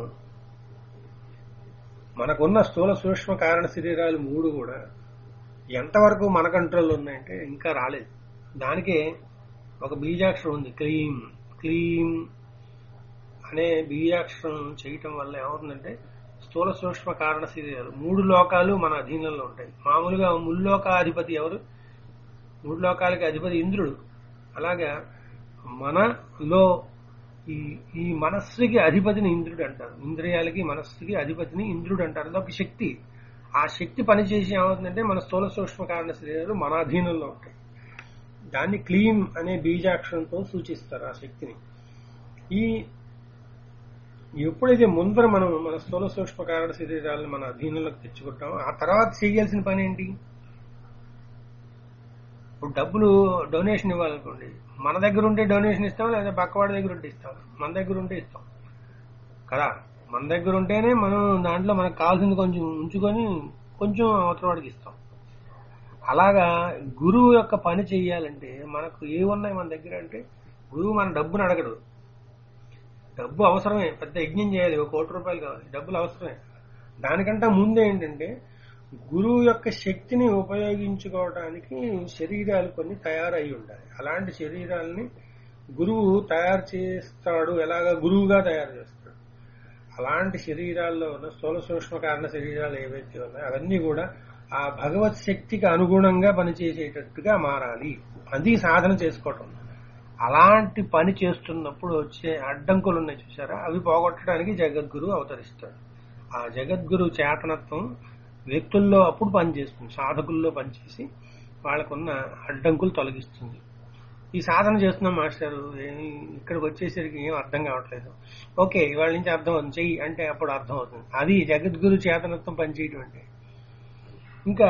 మనకున్న స్థూల సూక్ష్మ కారణ శరీరాలు మూడు కూడా ఎంతవరకు మన కంట్రోల్లో ఉన్నాయంటే ఇంకా రాలేదు దానికే ఒక బీజాక్షరం ఉంది క్లీం క్లీం అనే బీజాక్షరం చేయటం వల్ల ఏమవుతుందంటే స్థూల సూక్ష్మ కారణ శరీరాలు మూడు లోకాలు మన అధీనంలో ఉంటాయి మామూలుగా ముల్లోకాధిపతి ఎవరు మూడు లోకాలకి అధిపతి ఇంద్రుడు అలాగా మనలో ఈ ఈ మనస్సుకి అధిపతిని ఇంద్రుడు అంటారు ఇంద్రియాలకి మనస్సుకి అధిపతిని ఇంద్రుడు అంటారు అదొక శక్తి ఆ శక్తి పనిచేసి ఏమవుతుందంటే మన స్థూల సూక్ష్మ కారణ శరీరాలు మన అధీనంలో ఉంటాయి దాన్ని క్లీం అనే బీజాక్షరంతో సూచిస్తారు ఆ శక్తిని ఈ ఎప్పుడైతే ముందర మనం మన స్థూల సూక్ష్మ కారణ శరీరాలను మన అధీనంలోకి తెచ్చుకుంటామో ఆ తర్వాత చేయాల్సిన పని ఏంటి ఇప్పుడు డబ్బులు డొనేషన్ ఇవ్వాలనుకోండి మన దగ్గర ఉంటే డొనేషన్ ఇస్తాం లేదా పక్కవాడి దగ్గర ఉంటే ఇస్తాం మన దగ్గర ఉంటే ఇస్తాం కదా మన దగ్గర ఉంటేనే మనం దాంట్లో మనకు కావాల్సింది కొంచెం ఉంచుకొని కొంచెం అవతల వాడికి ఇస్తాం అలాగా గురువు యొక్క పని చెయ్యాలంటే మనకు ఏమున్నాయి మన దగ్గర అంటే గురువు మన డబ్బును అడగడు డబ్బు అవసరమే పెద్ద యజ్ఞం చేయాలి ఒక కోటి రూపాయలు కావాలి డబ్బులు అవసరమే దానికంటే ముందు ఏంటంటే గురువు యొక్క శక్తిని ఉపయోగించుకోవడానికి శరీరాలు కొన్ని తయారై ఉండాలి అలాంటి శరీరాలని గురువు తయారు చేస్తాడు ఎలాగా గురువుగా తయారు చేస్తాడు అలాంటి శరీరాల్లో ఉన్న స్థూల సూక్ష్మ కారణ శరీరాలు ఏవైతే ఉన్నాయో అవన్నీ కూడా ఆ భగవత్ శక్తికి అనుగుణంగా పనిచేసేటట్టుగా మారాలి అది సాధన చేసుకోవటం అలాంటి పని చేస్తున్నప్పుడు వచ్చే అడ్డంకులు ఉన్నాయి చూసారా అవి పోగొట్టడానికి జగద్గురు అవతరిస్తాడు ఆ జగద్గురు చేతనత్వం వ్యక్తుల్లో అప్పుడు పనిచేస్తుంది సాధకుల్లో పనిచేసి వాళ్ళకున్న అడ్డంకులు తొలగిస్తుంది ఈ సాధన చేస్తున్నాం మాస్టారు ఏ- ఇక్కడికి వచ్చేసరికి ఏం అర్థం కావట్లేదు ఓకే ఇవాళ నుంచి అర్థం అవుతుంది చెయ్యి అంటే అప్పుడు అర్థం అవుతుంది అది జగద్గురు చేతనత్వం పనిచేయడం అంటే ఇంకా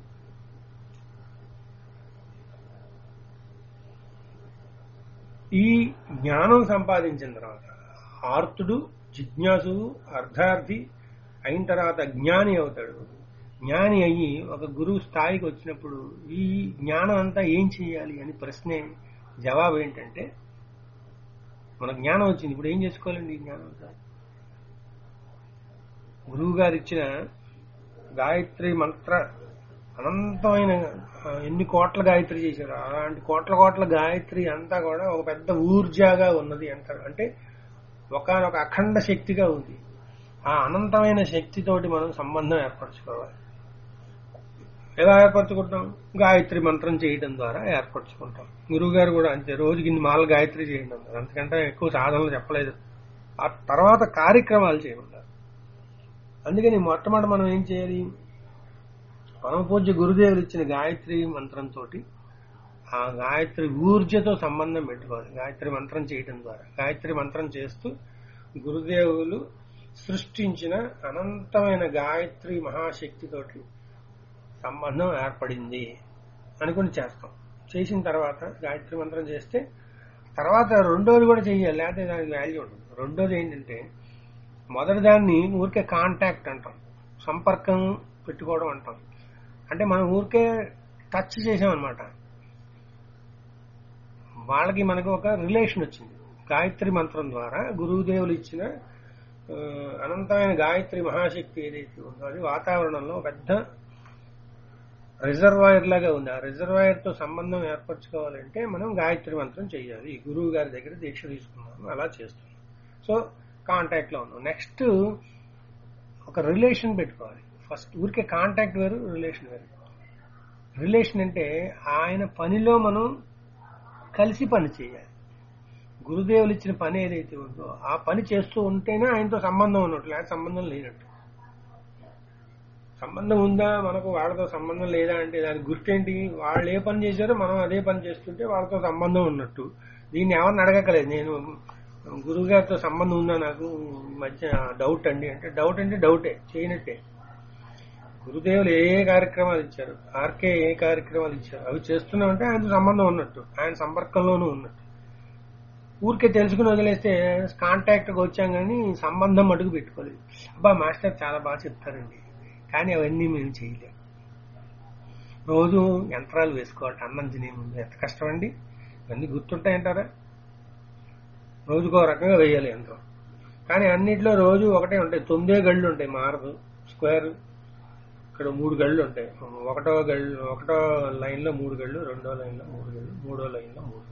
ఈ జ్ఞానం సంపాదించిన తర్వాత ఆర్తుడు జిజ్ఞాసుడు అర్ధార్థి అయిన తర్వాత జ్ఞాని అవుతాడు జ్ఞాని అయ్యి ఒక గురువు స్థాయికి వచ్చినప్పుడు ఈ జ్ఞానం అంతా ఏం చేయాలి అని ప్రశ్నే జవాబు ఏంటంటే మన జ్ఞానం వచ్చింది ఇప్పుడు ఏం చేసుకోవాలండి ఈ జ్ఞానం అంతా గురువు గారు ఇచ్చిన గాయత్రి మంత్ర అనంతమైన ఆ, ఎన్ని కోట్ల గాయత్రి చేశారు అలాంటి కోట్ల కోట్ల గాయత్రి అంతా కూడా ఒక పెద్ద ఊర్జాగా ఉన్నది అంటారు అంటే ఒకనొక అఖండ శక్తిగా ఉంది ఆ అనంతమైన శక్తితోటి మనం సంబంధం ఏర్పరచుకోవాలి ఎలా ఏర్పరచుకుంటాం గాయత్రి మంత్రం చేయడం ద్వారా ఏర్పరచుకుంటాం గురువు గారు కూడా అంతే రోజుకి ఇన్ని మాల గాయత్రి చేయండి అన్నారు అంతకంటే ఎక్కువ సాధనలు చెప్పలేదు ఆ తర్వాత కార్యక్రమాలు చేయమన్నారు అందుకని మొట్టమొదటి మనం ఏం చేయాలి పరమ పూజ్య గురుదేవులు ఇచ్చిన గాయత్రి మంత్రంతో ఆ గాయత్రి ఊర్జతో సంబంధం పెట్టుకోవాలి గాయత్రి మంత్రం చేయడం ద్వారా గాయత్రి మంత్రం చేస్తూ గురుదేవులు సృష్టించిన అనంతమైన గాయత్రి మహాశక్తితోటి సంబంధం ఏర్పడింది అనుకుని చేస్తాం చేసిన తర్వాత గాయత్రి మంత్రం చేస్తే తర్వాత రెండోది కూడా చెయ్యాలి లేకపోతే దానికి వాల్యూ ఉండదు రెండోది ఏంటంటే మొదటి దాన్ని ఊరికే కాంటాక్ట్ అంటాం సంపర్కం పెట్టుకోవడం అంటాం అంటే మనం ఊరికే టచ్ చేసామన్నమాట వాళ్ళకి మనకు ఒక రిలేషన్ వచ్చింది గాయత్రి మంత్రం ద్వారా గురుదేవులు ఇచ్చిన ఆ, అనంతమైన గాయత్రి మహాశక్తి ఏదైతే ఉందో అది వాతావరణంలో పెద్ద రిజర్వాయర్ లాగా ఉంది ఆ రిజర్వాయర్ తో సంబంధం ఏర్పరచుకోవాలంటే మనం గాయత్రి మంత్రం చేయాలి గురువు గారి దగ్గర దీక్ష తీసుకున్నాము అలా చేస్తున్నాం సో కాంటాక్ట్ లో ఉన్నాం నెక్స్ట్ ఒక రిలేషన్ పెట్టుకోవాలి ఫస్ట్ ఊరికే కాంటాక్ట్ వేరు రిలేషన్ వేరు రిలేషన్ అంటే ఆయన పనిలో మనం కలిసి పని చేయాలి గురుదేవులు ఇచ్చిన పని ఏదైతే ఉందో ఆ పని చేస్తూ ఉంటేనే ఆయనతో సంబంధం ఉన్నట్టు లేకపోతే సంబంధం లేనట్టు సంబంధం ఉందా మనకు వాళ్ళతో సంబంధం లేదా అంటే దానికి గుర్తేంటి వాళ్ళు ఏ పని చేశారో మనం అదే పని చేస్తుంటే వాళ్ళతో సంబంధం ఉన్నట్టు దీన్ని ఎవరిని అడగక్కలేదు నేను గురువు గారితో సంబంధం ఉందా నాకు ఈ మధ్య డౌట్ అండి అంటే డౌట్ అంటే డౌటే చేయనట్టే గురుదేవులు ఏ ఏ కార్యక్రమాలు ఇచ్చారు ఆర్కే ఏ కార్యక్రమాలు ఇచ్చారు అవి చేస్తున్నామంటే ఆయనతో సంబంధం ఉన్నట్టు ఆయన సంపర్కంలోనూ ఉన్నట్టు ఊరికే తెలుసుకుని వదిలేస్తే కాంటాక్ట్ వచ్చాం కానీ సంబంధం అడుగు పెట్టుకోలేదు అబ్బా మాస్టర్ చాలా బాగా చెప్తారండి కానీ అవన్నీ మేము చేయలేము రోజు యంత్రాలు వేసుకోవాలి అన్నం తినే ముందు ఎంత కష్టం అండి ఇవన్నీ గుర్తుంటాయంటారా రోజుకో రకంగా వేయాలి యంత్రం కానీ అన్నిట్లో రోజు ఒకటే ఉంటాయి తొమ్మిదే గళ్ళు ఉంటాయి మారదు స్క్వేర్ ఇక్కడ మూడు గళ్ళు ఉంటాయి ఒకటో గళ్ళు ఒకటో లైన్ లో మూడు గళ్ళు రెండో లైన్ లో మూడు గళ్ళు మూడో లైన్ లో మూడు గళ్ళు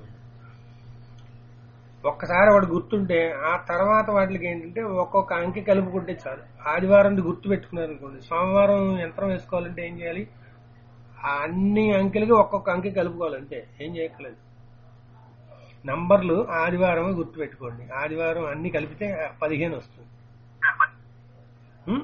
ఒక్కసారి వాడు గుర్తుంటే ఆ తర్వాత వాటికి ఏంటంటే ఒక్కొక్క అంకె కలుపుకుంటే చాలు ఆదివారం గుర్తు పెట్టుకున్నారు అనుకోండి సోమవారం యంత్రం వేసుకోవాలంటే ఏం చేయాలి ఆ అన్ని అంకెలకి ఒక్కొక్క అంకె కలుపుకోవాలంటే ఏం చేయక్కలేదు నంబర్లు ఆదివారం గుర్తు పెట్టుకోండి ఆదివారం అన్ని కలిపితే పదిహేను వస్తుంది ఉం?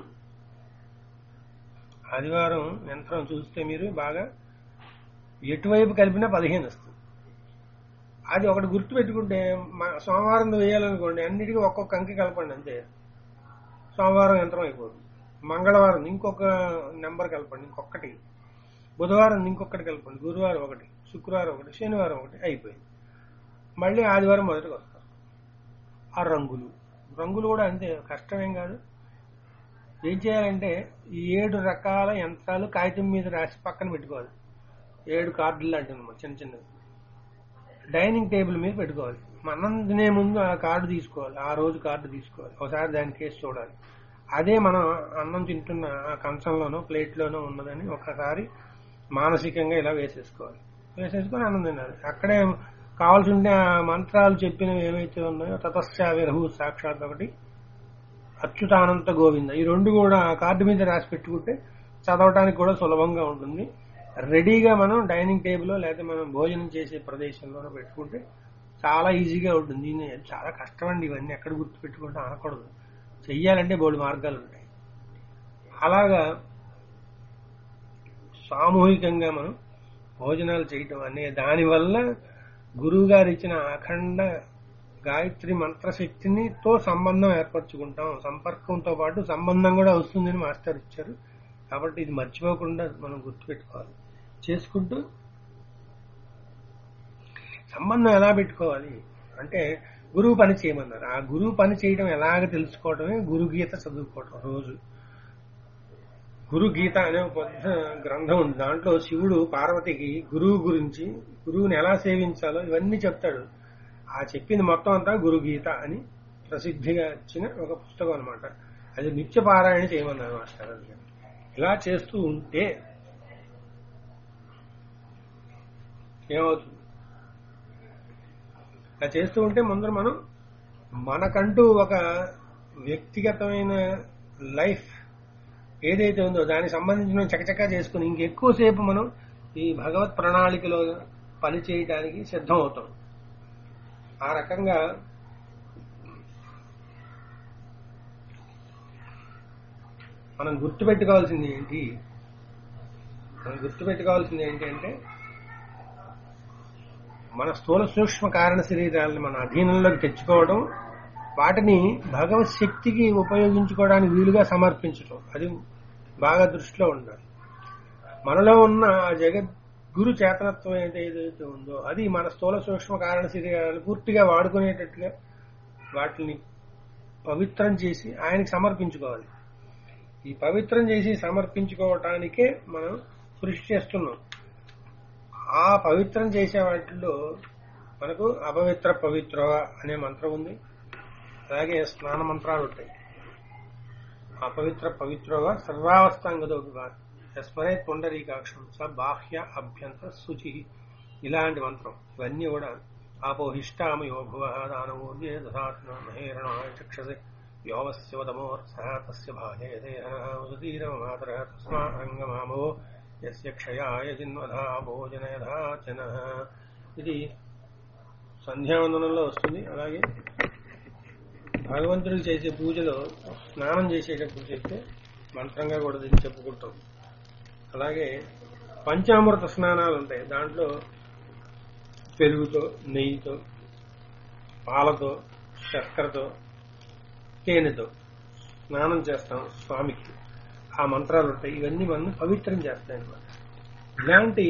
ఆదివారం యంత్రం చూస్తే మీరు బాగా ఎటువైపు కలిపినా పదిహేను వస్తుంది అది ఒకటి గుర్తు పెట్టుకుంటే మ- సోమవారం వేయాలనుకోండి అన్నిటికీ ఒక్కొక్క అంకె కలపండి అంతే సోమవారం యంత్రం అయిపోతుంది మంగళవారం ఇంకొక నెంబర్ కలపండి ఇంకొకటి బుధవారం ఇంకొకటి కలపండి గురువారం ఒకటి శుక్రవారం ఒకటి శనివారం ఒకటి అయిపోయింది మళ్ళీ ఆదివారం మొదటికి వస్తారు ఆ రంగులు రంగులు కూడా అంతే కష్టమేం కాదు ఏం చేయాలంటే ఈ ఏడు రకాల యంత్రాలు కాగితం మీద రాసి పక్కన పెట్టుకోవాలి ఏడు కార్డులు లాంటివి అన్నమాట చిన్న చిన్నవి డైనింగ్ టేబుల్ మీద పెట్టుకోవాలి మనం తినే ముందు ఆ కార్డు తీసుకోవాలి ఆ రోజు కార్డు తీసుకోవాలి ఒకసారి దాని కేసు చూడాలి అదే మనం అన్నం తింటున్న ఆ కంచంలోనో ప్లేట్లోనో ఉన్నదని ఒకసారి మానసికంగా ఇలా వేసేసుకోవాలి వేసేసుకొని అన్నం తినాలి అక్కడే కావాల్సి ఉంటే ఆ మంత్రాలు చెప్పినవి ఏమైతే ఉన్నాయో తపస్యా విరహు సాక్షాత్ ఒకటి అచ్యుతానంత గోవింద ఈ రెండు కూడా ఆ కార్డు మీద రాసి పెట్టుకుంటే చదవటానికి కూడా సులభంగా ఉంటుంది రెడీగా మనం డైనింగ్ టేబుల్ లేకపోతే మనం భోజనం చేసే ప్రదేశంలోనో పెట్టుకుంటే చాలా ఈజీగా ఉంటుంది దీన్ని చాలా కష్టం అండి ఇవన్నీ ఎక్కడ గుర్తు పెట్టుకుంటే అనకూడదు చెయ్యాలంటే బోడు మార్గాలు ఉంటాయి అలాగా సామూహికంగా మనం భోజనాలు చేయటం అనే దానివల్ల గురువు గారు ఇచ్చిన అఖండ గాయత్రి మంత్రశక్తిని తో సంబంధం ఏర్పరచుకుంటాం సంపర్కంతో పాటు సంబంధం కూడా వస్తుందని మాస్టర్ ఇచ్చారు కాబట్టి ఇది మర్చిపోకుండా మనం గుర్తుపెట్టుకోవాలి చేసుకుంటూ సంబంధం ఎలా పెట్టుకోవాలి అంటే గురువు పని చేయమన్నారు ఆ గురువు పని చేయడం ఎలాగ తెలుసుకోవడమే గురు గీత చదువుకోవటం రోజు గురు గీత అనే ఒక పెద్ద గ్రంథం ఉంది దాంట్లో శివుడు పార్వతికి గురువు గురించి గురువుని ఎలా సేవించాలో ఇవన్నీ చెప్తాడు ఆ చెప్పింది మొత్తం అంతా గురు గీత అని ప్రసిద్ధిగా ఇచ్చిన ఒక పుస్తకం అనమాట అది నిత్య పారాయణ చేయమన్నారు మాస్టర్ గారు. ఇలా చేస్తూ ఉంటే ఏమవుతుంది ఇలా చేస్తూ ఉంటే ముందర మనం మనకంటూ ఒక వ్యక్తిగతమైన లైఫ్ ఏదైతే ఉందో దానికి సంబంధించిన చకచకా చేసుకుని ఇంకెక్కువసేపు మనం ఈ భగవత్ ప్రణాళికలో పని చేయడానికి సిద్ధం అవుతాం ఆ రకంగా మనం గుర్తుపెట్టుకోవాల్సింది ఏంటి మనం గుర్తుపెట్టుకోవాల్సింది ఏంటి అంటే మన స్థూల సూక్ష్మ కారణ శరీరాలను మన అధీనంలోకి తెచ్చుకోవడం వాటిని భగవత్ శక్తికి ఉపయోగించుకోవడానికి వీలుగా సమర్పించడం అది బాగా దృష్టిలో ఉండాలి మనలో ఉన్న ఆ జగద్గురు చేతనత్వం ఏదైతే ఉందో అది మన స్థూల సూక్ష్మ కారణ శరీరాలను పూర్తిగా వాడుకునేటట్టుగా వాటిని పవిత్రం చేసి ఆయనకి సమర్పించుకోవాలి ఈ పవిత్రం చేసి సమర్పించుకోవటానికే మనం కృషి చేస్తున్నాం ఆ పవిత్రం చేసే వాటిల్లో మనకు అపవిత్ర పవిత్ర అనే మంత్రం ఉంది అలాగే స్నాన మంత్రాలు ఉంటాయి అపవిత్ర పవిత్రోగా సర్వావస్థాంగదో యస్మరే పుండరీకాక్షం స బాహ్య అభ్యంతర శుచి ఇలాంటి మంత్రం ఇవన్నీ కూడా ఆపోహిష్టామయో భువ దానవోర్యే దధాతన మహేరణ చక్షసే వ్యోమస్య వదమోర్స తస్య బాహే దేహీరమాతర తస్మాంగమామో యస్య క్షయాయ జిన్వధా భోజనయధాచన ఇది సంధ్యావందనంలో వస్తుంది అలాగే భగవంతుడికి చేసే పూజలో స్నానం చేసేటప్పుడు చెప్తే మంత్రంగా కూడా దీన్ని చెప్పుకుంటాం అలాగే పంచామృత స్నానాలు ఉంటాయి దాంట్లో పెరుగుతో నెయ్యితో పాలతో చక్కెరతో తేనెతో స్నానం చేస్తాం స్వామికి ఆ మంత్రాలు ఉంటాయి ఇవన్నీ మనం పవిత్రం చేస్తాయి అన్నమాట ఇలాంటి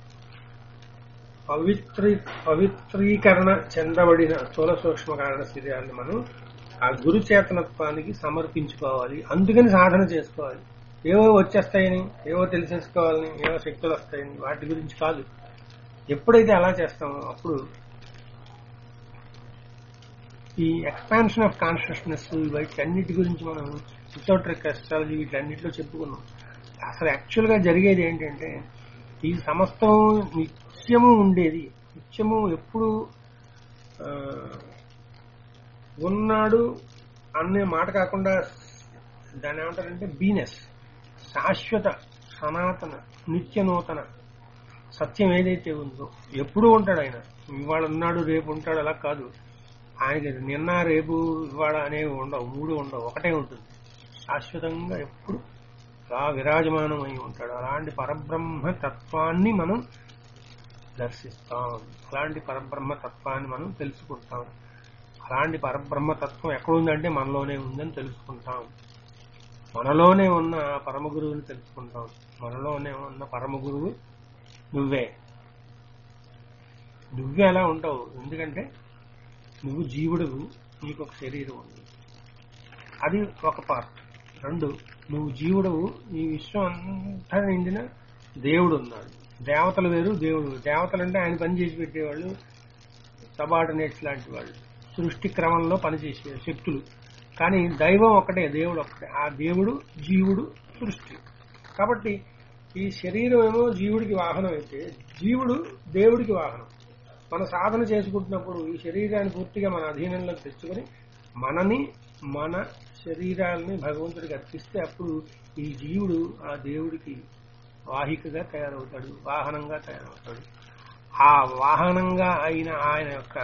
పవిత్రీ పవిత్రీకరణ చెందబడిన స్థూల సూక్ష్మ కారణ శరీరాన్ని మనం ఆ గురు చేతనత్వానికి సమర్పించుకోవాలి అందుకని సాధన చేసుకోవాలి ఏవో వచ్చేస్తాయని ఏవో తెలిసేసుకోవాలని ఏవో శక్తులు వస్తాయని వాటి గురించి కాదు ఎప్పుడైతే అలా చేస్తామో అప్పుడు ఈ ఎక్స్పాన్షన్ ఆఫ్ కాన్షియస్నెస్ వీటన్నిటి గురించి మనం ఇసోట్రిక్ అస్ట్రాలజీ వీటన్నిటిలో చెప్పుకున్నాం అసలు యాక్చువల్ గా జరిగేది ఏంటంటే ఈ సమస్తం నిత్యము ఉండేది నిత్యము ఎప్పుడు ఆ, ఉన్నాడు అనే మాట కాకుండా దాన్ని ఏమంటారంటే బీనెస్ శాశ్వత సనాతన నిత్య నూతన సత్యం ఏదైతే ఉందో ఎప్పుడూ ఉంటాడు ఆయన ఇవాళ ఉన్నాడు రేపు ఉంటాడు అలా కాదు ఆయనకి నిన్న రేపు ఇవాళ అనేవి ఉండవు మూడు ఉండవు ఒకటే ఉంటుంది శాశ్వతంగా ఎప్పుడు అలా విరాజమానం అయి ఉంటాడు అలాంటి పరబ్రహ్మ తత్వాన్ని మనం దర్శిస్తాం అలాంటి పరబ్రహ్మ తత్వాన్ని మనం తెలుసుకుంటాం అలాంటి పరబ్రహ్మ తత్వం ఎక్కడ ఉందంటే మనలోనే ఉందని తెలుసుకుంటాం మనలోనే ఉన్న ఆ పరమ గురువుని తెలుసుకుంటాం మనలోనే ఉన్న పరమ గురువు నువ్వే నువ్వే అలా ఉంటావు ఎందుకంటే నువ్వు జీవుడువు నీకు ఒక శరీరం ఉంది అది ఒక పార్ట్ రెండు నువ్వు జీవుడవు ఈ విశ్వం అంతా నిండిన దేవుడు ఉన్నాడు దేవతలు వేరు దేవుడు దేవతలు అంటే ఆయన పని చేసి పెట్టేవాళ్ళు సబార్డినేట్స్ లాంటి వాళ్ళు సృష్టి క్రమంలో పనిచేసే శక్తులు కానీ దైవం ఒకటే దేవుడు ఒకటే ఆ దేవుడు జీవుడు సృష్టి కాబట్టి ఈ శరీరం ఏమో జీవుడికి వాహనం అయితే జీవుడు దేవుడికి వాహనం మన సాధన చేసుకుంటున్నప్పుడు ఈ శరీరాన్ని పూర్తిగా మన అధీనంలోకి తెచ్చుకొని మనని మన శరీరాల్ని భగవంతుడికి అర్పిస్తే అప్పుడు ఈ జీవుడు ఆ దేవుడికి వాహికగా తయారవుతాడు వాహనంగా తయారవుతాడు ఆ వాహనంగా అయిన ఆయన యొక్క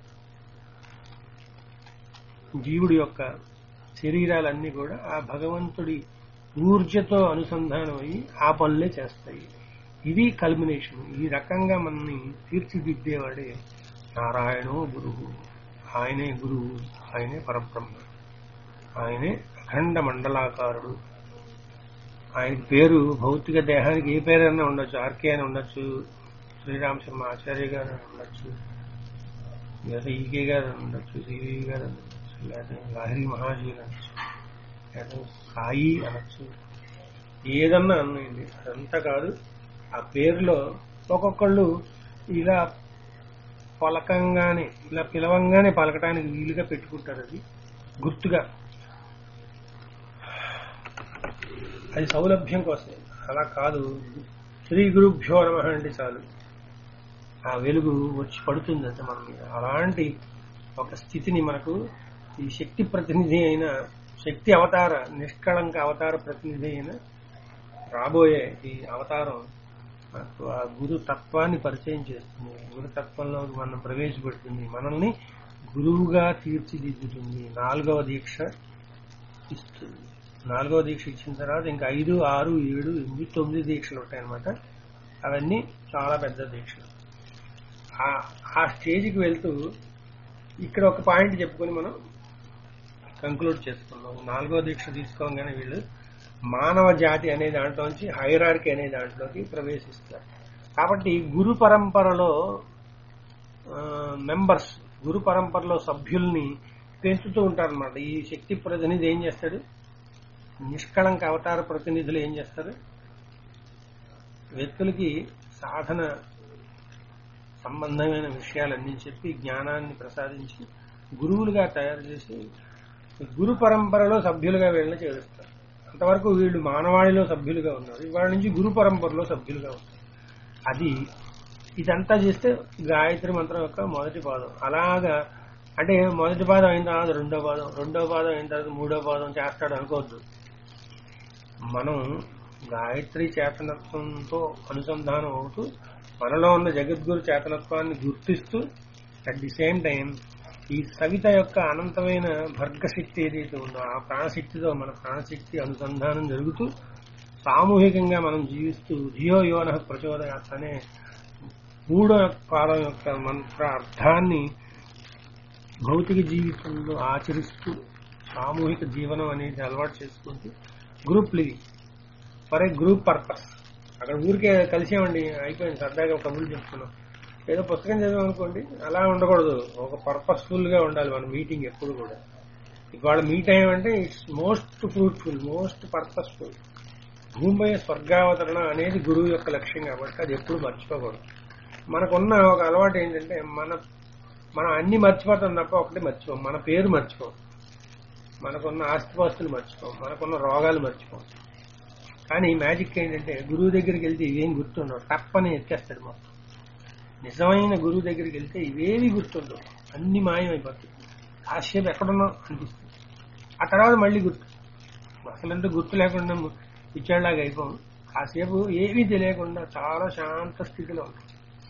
జీవుడి యొక్క శరీరాలన్నీ కూడా ఆ భగవంతుడి ఊర్జతో అనుసంధానం అయ్యి ఆ పనులే చేస్తాయి ఇది కల్మినేషన్ ఈ రకంగా మనని తీర్చిదిద్దేవాడే నారాయణో గురువు ఆయనే గురువు ఆయనే పరబ్రహ్మ ఆయనే అఖండ మండలాకారుడు ఆయన పేరు భౌతిక దేహానికి ఏ పేరైనా ఉండొచ్చు ఆర్కే అని ఉండొచ్చు శ్రీరామ శర్మ ఆచార్య గారు అని ఉండొచ్చు లేదా ఈకే గారు అని ఉండొచ్చు సివి గారు అని ఉండొచ్చు లేదా లాహిరి మహాజీ అనొచ్చు లేదా సాయి అనొచ్చు ఏదన్నా అన్నది అదంతా కాదు ఆ పేరులో ఒక్కొక్కళ్ళు ఇలా పలకంగానే ఇలా పిలవంగానే పలకటానికి వీలుగా పెట్టుకుంటారు అది గుర్తుగా అది సౌలభ్యం కోసమే అలా కాదు శ్రీ గురుభ్యో నమ అంటే చాలు ఆ వెలుగు వచ్చి పడుతుంది అంతే మన మీద అలాంటి ఒక స్థితిని మనకు ఈ శక్తి ప్రతినిధి అయిన శక్తి అవతార నిష్కళంక అవతార ప్రతినిధి అయిన రాబోయే ఈ అవతారం మనకు ఆ గురు తత్వాన్ని పరిచయం చేస్తుంది గురు తత్వంలో మనం ప్రవేశపెడుతుంది మనల్ని గురువుగా తీర్చిదిద్దుతుంది నాలుగవ దీక్ష ఇస్తుంది నాలుగవ దీక్ష ఇచ్చిన తర్వాత ఇంకా ఐదు ఆరు ఏడు ఎనిమిది తొమ్మిది దీక్షలు ఉంటాయన్నమాట అవన్నీ చాలా పెద్ద దీక్షలు ఆ- ఆ స్టేజ్కి వెళ్తూ ఇక్కడ ఒక పాయింట్ చెప్పుకొని మనం కంక్లూడ్ చేసుకున్నాం నాలుగో దీక్ష తీసుకోగానే వీళ్ళు మానవ జాతి అనే దాంట్లోంచి హైరార్కి అనే దాంట్లోకి ప్రవేశిస్తారు కాబట్టి గురు పరంపరలో మెంబర్స్ గురు పరంపరలో సభ్యుల్ని పెంచుతూ ఉంటారన్నమాట ఈ శక్తి ప్రతినిధి ఏం చేస్తాడు నిష్కళంక అవతార ప్రతినిధులు ఏం చేస్తారు వ్యక్తులకి సాధన సంబంధమైన విషయాలన్నీ చెప్పి జ్ఞానాన్ని ప్రసాదించి గురువులుగా తయారు చేసి గురు పరంపరలో సభ్యులుగా వీళ్ళని చేరుస్తారు అంతవరకు వీళ్ళు మానవాళిలో సభ్యులుగా ఉన్నారు ఇవాళ నుంచి గురు పరంపరలో సభ్యులుగా ఉంటారు అది ఇదంతా చేస్తే గాయత్రి మంత్రం యొక్క మొదటి పాదం అలాగా అంటే మొదటి పాదం అయిన తర్వాత రెండో పాదం రెండో పాదం అయిన తర్వాత మూడో పాదం చేస్తాడు అనుకోవద్దు మనం గాయత్రి చేతనత్వంతో అనుసంధానం అవుతూ మనలో ఉన్న జగద్గురు చేతనత్వాన్ని గుర్తిస్తూ అట్ ది సేమ్ టైం ఈ సవిత యొక్క అనంతమైన భర్గశక్తి ఏదైతే ఉందో ఆ ప్రాణశక్తితో మన ప్రాణశక్తి అనుసంధానం జరుగుతూ సామూహికంగా మనం జీవిస్తూ ధియో యోన ప్రచోదయాత్ అనే మూడో పాదం యొక్క మంత్ర అర్థాన్ని భౌతిక జీవితంలో ఆచరిస్తూ సామూహిక జీవనం అనేది అలవాటు చేసుకుంటూ group living for a group purpose అక్కడ ఊరికే కలిసామండి అయిపోయింది సరదాగా కబుర్లు చెప్తున్నాం ఏదో పుస్తకం చదివాం అనుకోండి అలా ఉండకూడదు ఒక పర్పస్ఫుల్ గా ఉండాలి మన మీటింగ్ ఎప్పుడు కూడా ఇవాళ మీట్ అయ్యామంటే it's most fruitful most purposeful భూమిపై స్వర్గావతరణ అనేది గురువు యొక్క లక్ష్యం కాబట్టి అది ఎప్పుడు మర్చిపోకూడదు మనకున్న ఒక అలవాటు ఏంటంటే మన మనం అన్ని మర్చిపోతాం తప్ప ఒకటి మర్చిపోం మన పేరు మర్చిపోం మనకున్న ఆస్తిపాస్తులు మర్చిపోం మనకున్న రోగాలు మర్చిపోం కానీ మ్యాజిక్ ఏంటంటే గురువు దగ్గరికి వెళ్తే ఇవేం గుర్తుండవు తప్పని ఎత్తేస్తాడు మొత్తం నిజమైన గురువు దగ్గరికి వెళ్తే ఇవేవి గుర్తుండవు అన్ని మాయమైపోతాయి కాసేపు ఎక్కడున్నాం అనిపిస్తుంది ఆ తర్వాత మళ్ళీ గుర్తు అసలంతా గుర్తు లేకుండా ఇచ్చేలాగా అయిపోం కాసేపు ఏమీ తెలియకుండా చాలా శాంత స్థితిలో ఉంటాం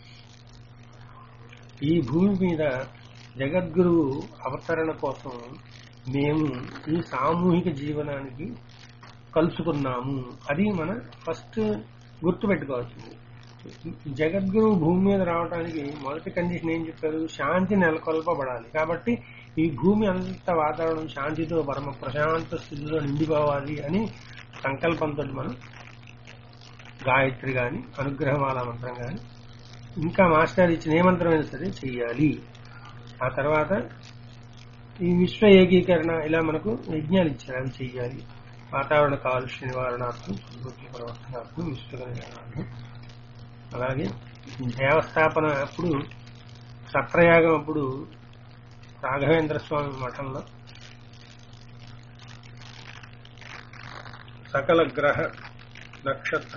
ఈ భూమి మీద జగద్గురువు అవతరణ కోసం మేము ఈ సామూహిక జీవనానికి కలుసుకున్నాము అది మన ఫస్ట్ గుర్తు పెట్టుకోవాల్సింది జగద్గురు భూమి మీద రావడానికి మొదటి కండిషన్ ఏం చెప్పారు శాంతి నెలకొల్పబడాలి కాబట్టి ఈ భూమి అంత వాతావరణం శాంతితో పరమ ప్రశాంత స్థితిలో నిండిపోవాలి అని సంకల్పంతో మనం గాయత్రి గాని అనుగ్రహమాల మంత్రం గాని ఇంకా మాస్టర్ ఇచ్చిన ఏ మంత్రమైనా సరే చెయ్యాలి ఆ తర్వాత ఈ విశ్వ ఏకీకరణ ఇలా మనకు యజ్ఞాలు ఇచ్చారు అవి చెయ్యాలి వాతావరణ కాలుష్య నివారణార్థం సమృద్ధి ప్రవర్తనార్థం విశ్వ కళ్యాణార్థం అలాగే దేవస్థాపన అప్పుడు సత్రయాగం అప్పుడు రాఘవేంద్ర స్వామి మఠంలో సకల గ్రహ నక్షత్ర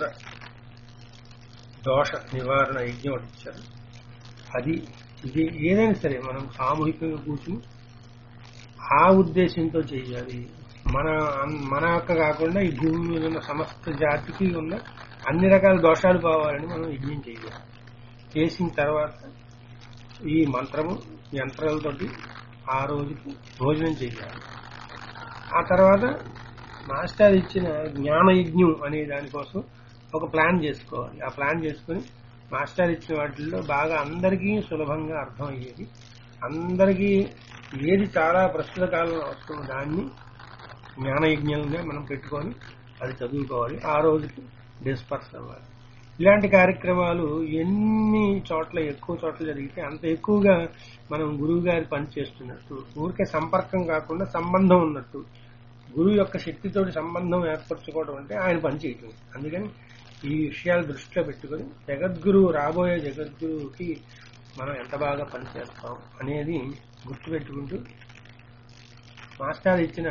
దోష నివారణ యజ్ఞం ఒకటి ఇచ్చారు అది ఇది ఏదైనా సరే మనం సామూహికంగా కూర్చుని ఆ ఉద్దేశంతో చేయాలి మన మన యొక్క కాకుండా ఈ భూమి మీద ఉన్న సమస్త జాతికి ఉన్న అన్ని రకాల దోషాలు పోవాలని మనం యజ్ఞం చేయాలి చేసిన తర్వాత ఈ మంత్రము యంత్రాలతోటి ఆ రోజుకి భోజనం చేయాలి ఆ తర్వాత మాస్టర్ ఇచ్చిన జ్ఞాన యజ్ఞం అనే దానికోసం ఒక ప్లాన్ చేసుకోవాలి ఆ ప్లాన్ చేసుకుని మాస్టర్ ఇచ్చిన వాటిల్లో బాగా అందరికీ సులభంగా అర్థమయ్యేది అందరికీ ఏది చాలా ప్రస్తుత కాలంలో వస్తుందో దాన్ని జ్ఞాన యజ్ఞంగా మనం పెట్టుకొని అది చదువుకోవాలి ఆ రోజుకి డిస్పర్స్ అవ్వాలి ఇలాంటి కార్యక్రమాలు ఎన్ని చోట్ల ఎక్కువ చోట్ల జరిగితే అంత ఎక్కువగా మనం గురువు గారి పని చేస్తున్నట్టు ఊరికే సంపర్కం కాకుండా సంబంధం ఉన్నట్టు గురువు యొక్క శక్తితోటి సంబంధం ఏర్పరచుకోవడం అంటే ఆయన పని చేయటం అందుకని ఈ విషయాలు దృష్టిలో పెట్టుకొని జగద్గురువు రాబోయే జగద్గురువుకి మనం ఎంత బాగా పనిచేస్తాం అనేది గుర్తుపెట్టుకుంటూ మాస్టర్ ఇచ్చిన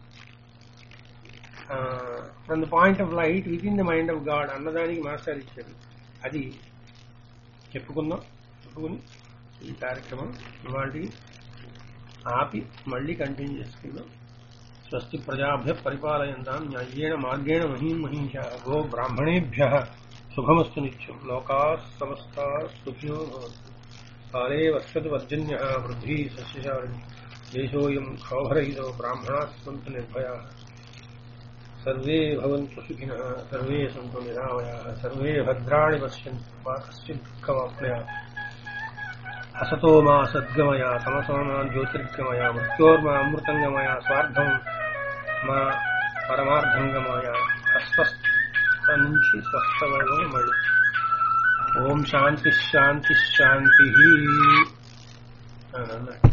from the point of light with in the mind of God అన్నదానికి మాస్టర్ ఇచ్చారు అది చెప్పుకుందాం చెప్పుకుని ఈ కార్యక్రమం ఇవాళ ఆపి మళ్ళీ కంటిన్యూ చేసుకుందాం స్వస్తి ప్రజాభ్య పరిపాలయంతాం న్యాయేణ మార్గేణ మహీం మహిష గో బ్రాహ్మణేభ్య శుభమస్తు నిత్యం లోకా సమస్తా సుఖినో భవంతు కాలే వర్షతు వర్జన్య పృథ్వీ సస్యశాలిని దేశోయం క్షోభరహితో బ్రాహ్మణా సంతు నిర్భయా సర్వే భవంతు సుఖినः సర్వే సంతు నిరామయాः సర్వే భద్రాణి పశ్యంతు మా కశ్చిత్ దుఃఖమాప్నుయాత్ అసతో మా సద్గమయ తమసో మా జ్యోతిర్గమయ మృత్యోర్మా అమృతంగమయ స్వార్థం మా పరమార్థంగమయ అస్వస్థ నుంచి స్వస్థమయం మళ్ళీ ఓం శాంతి శాంతి శాంతి అని అన్నాడు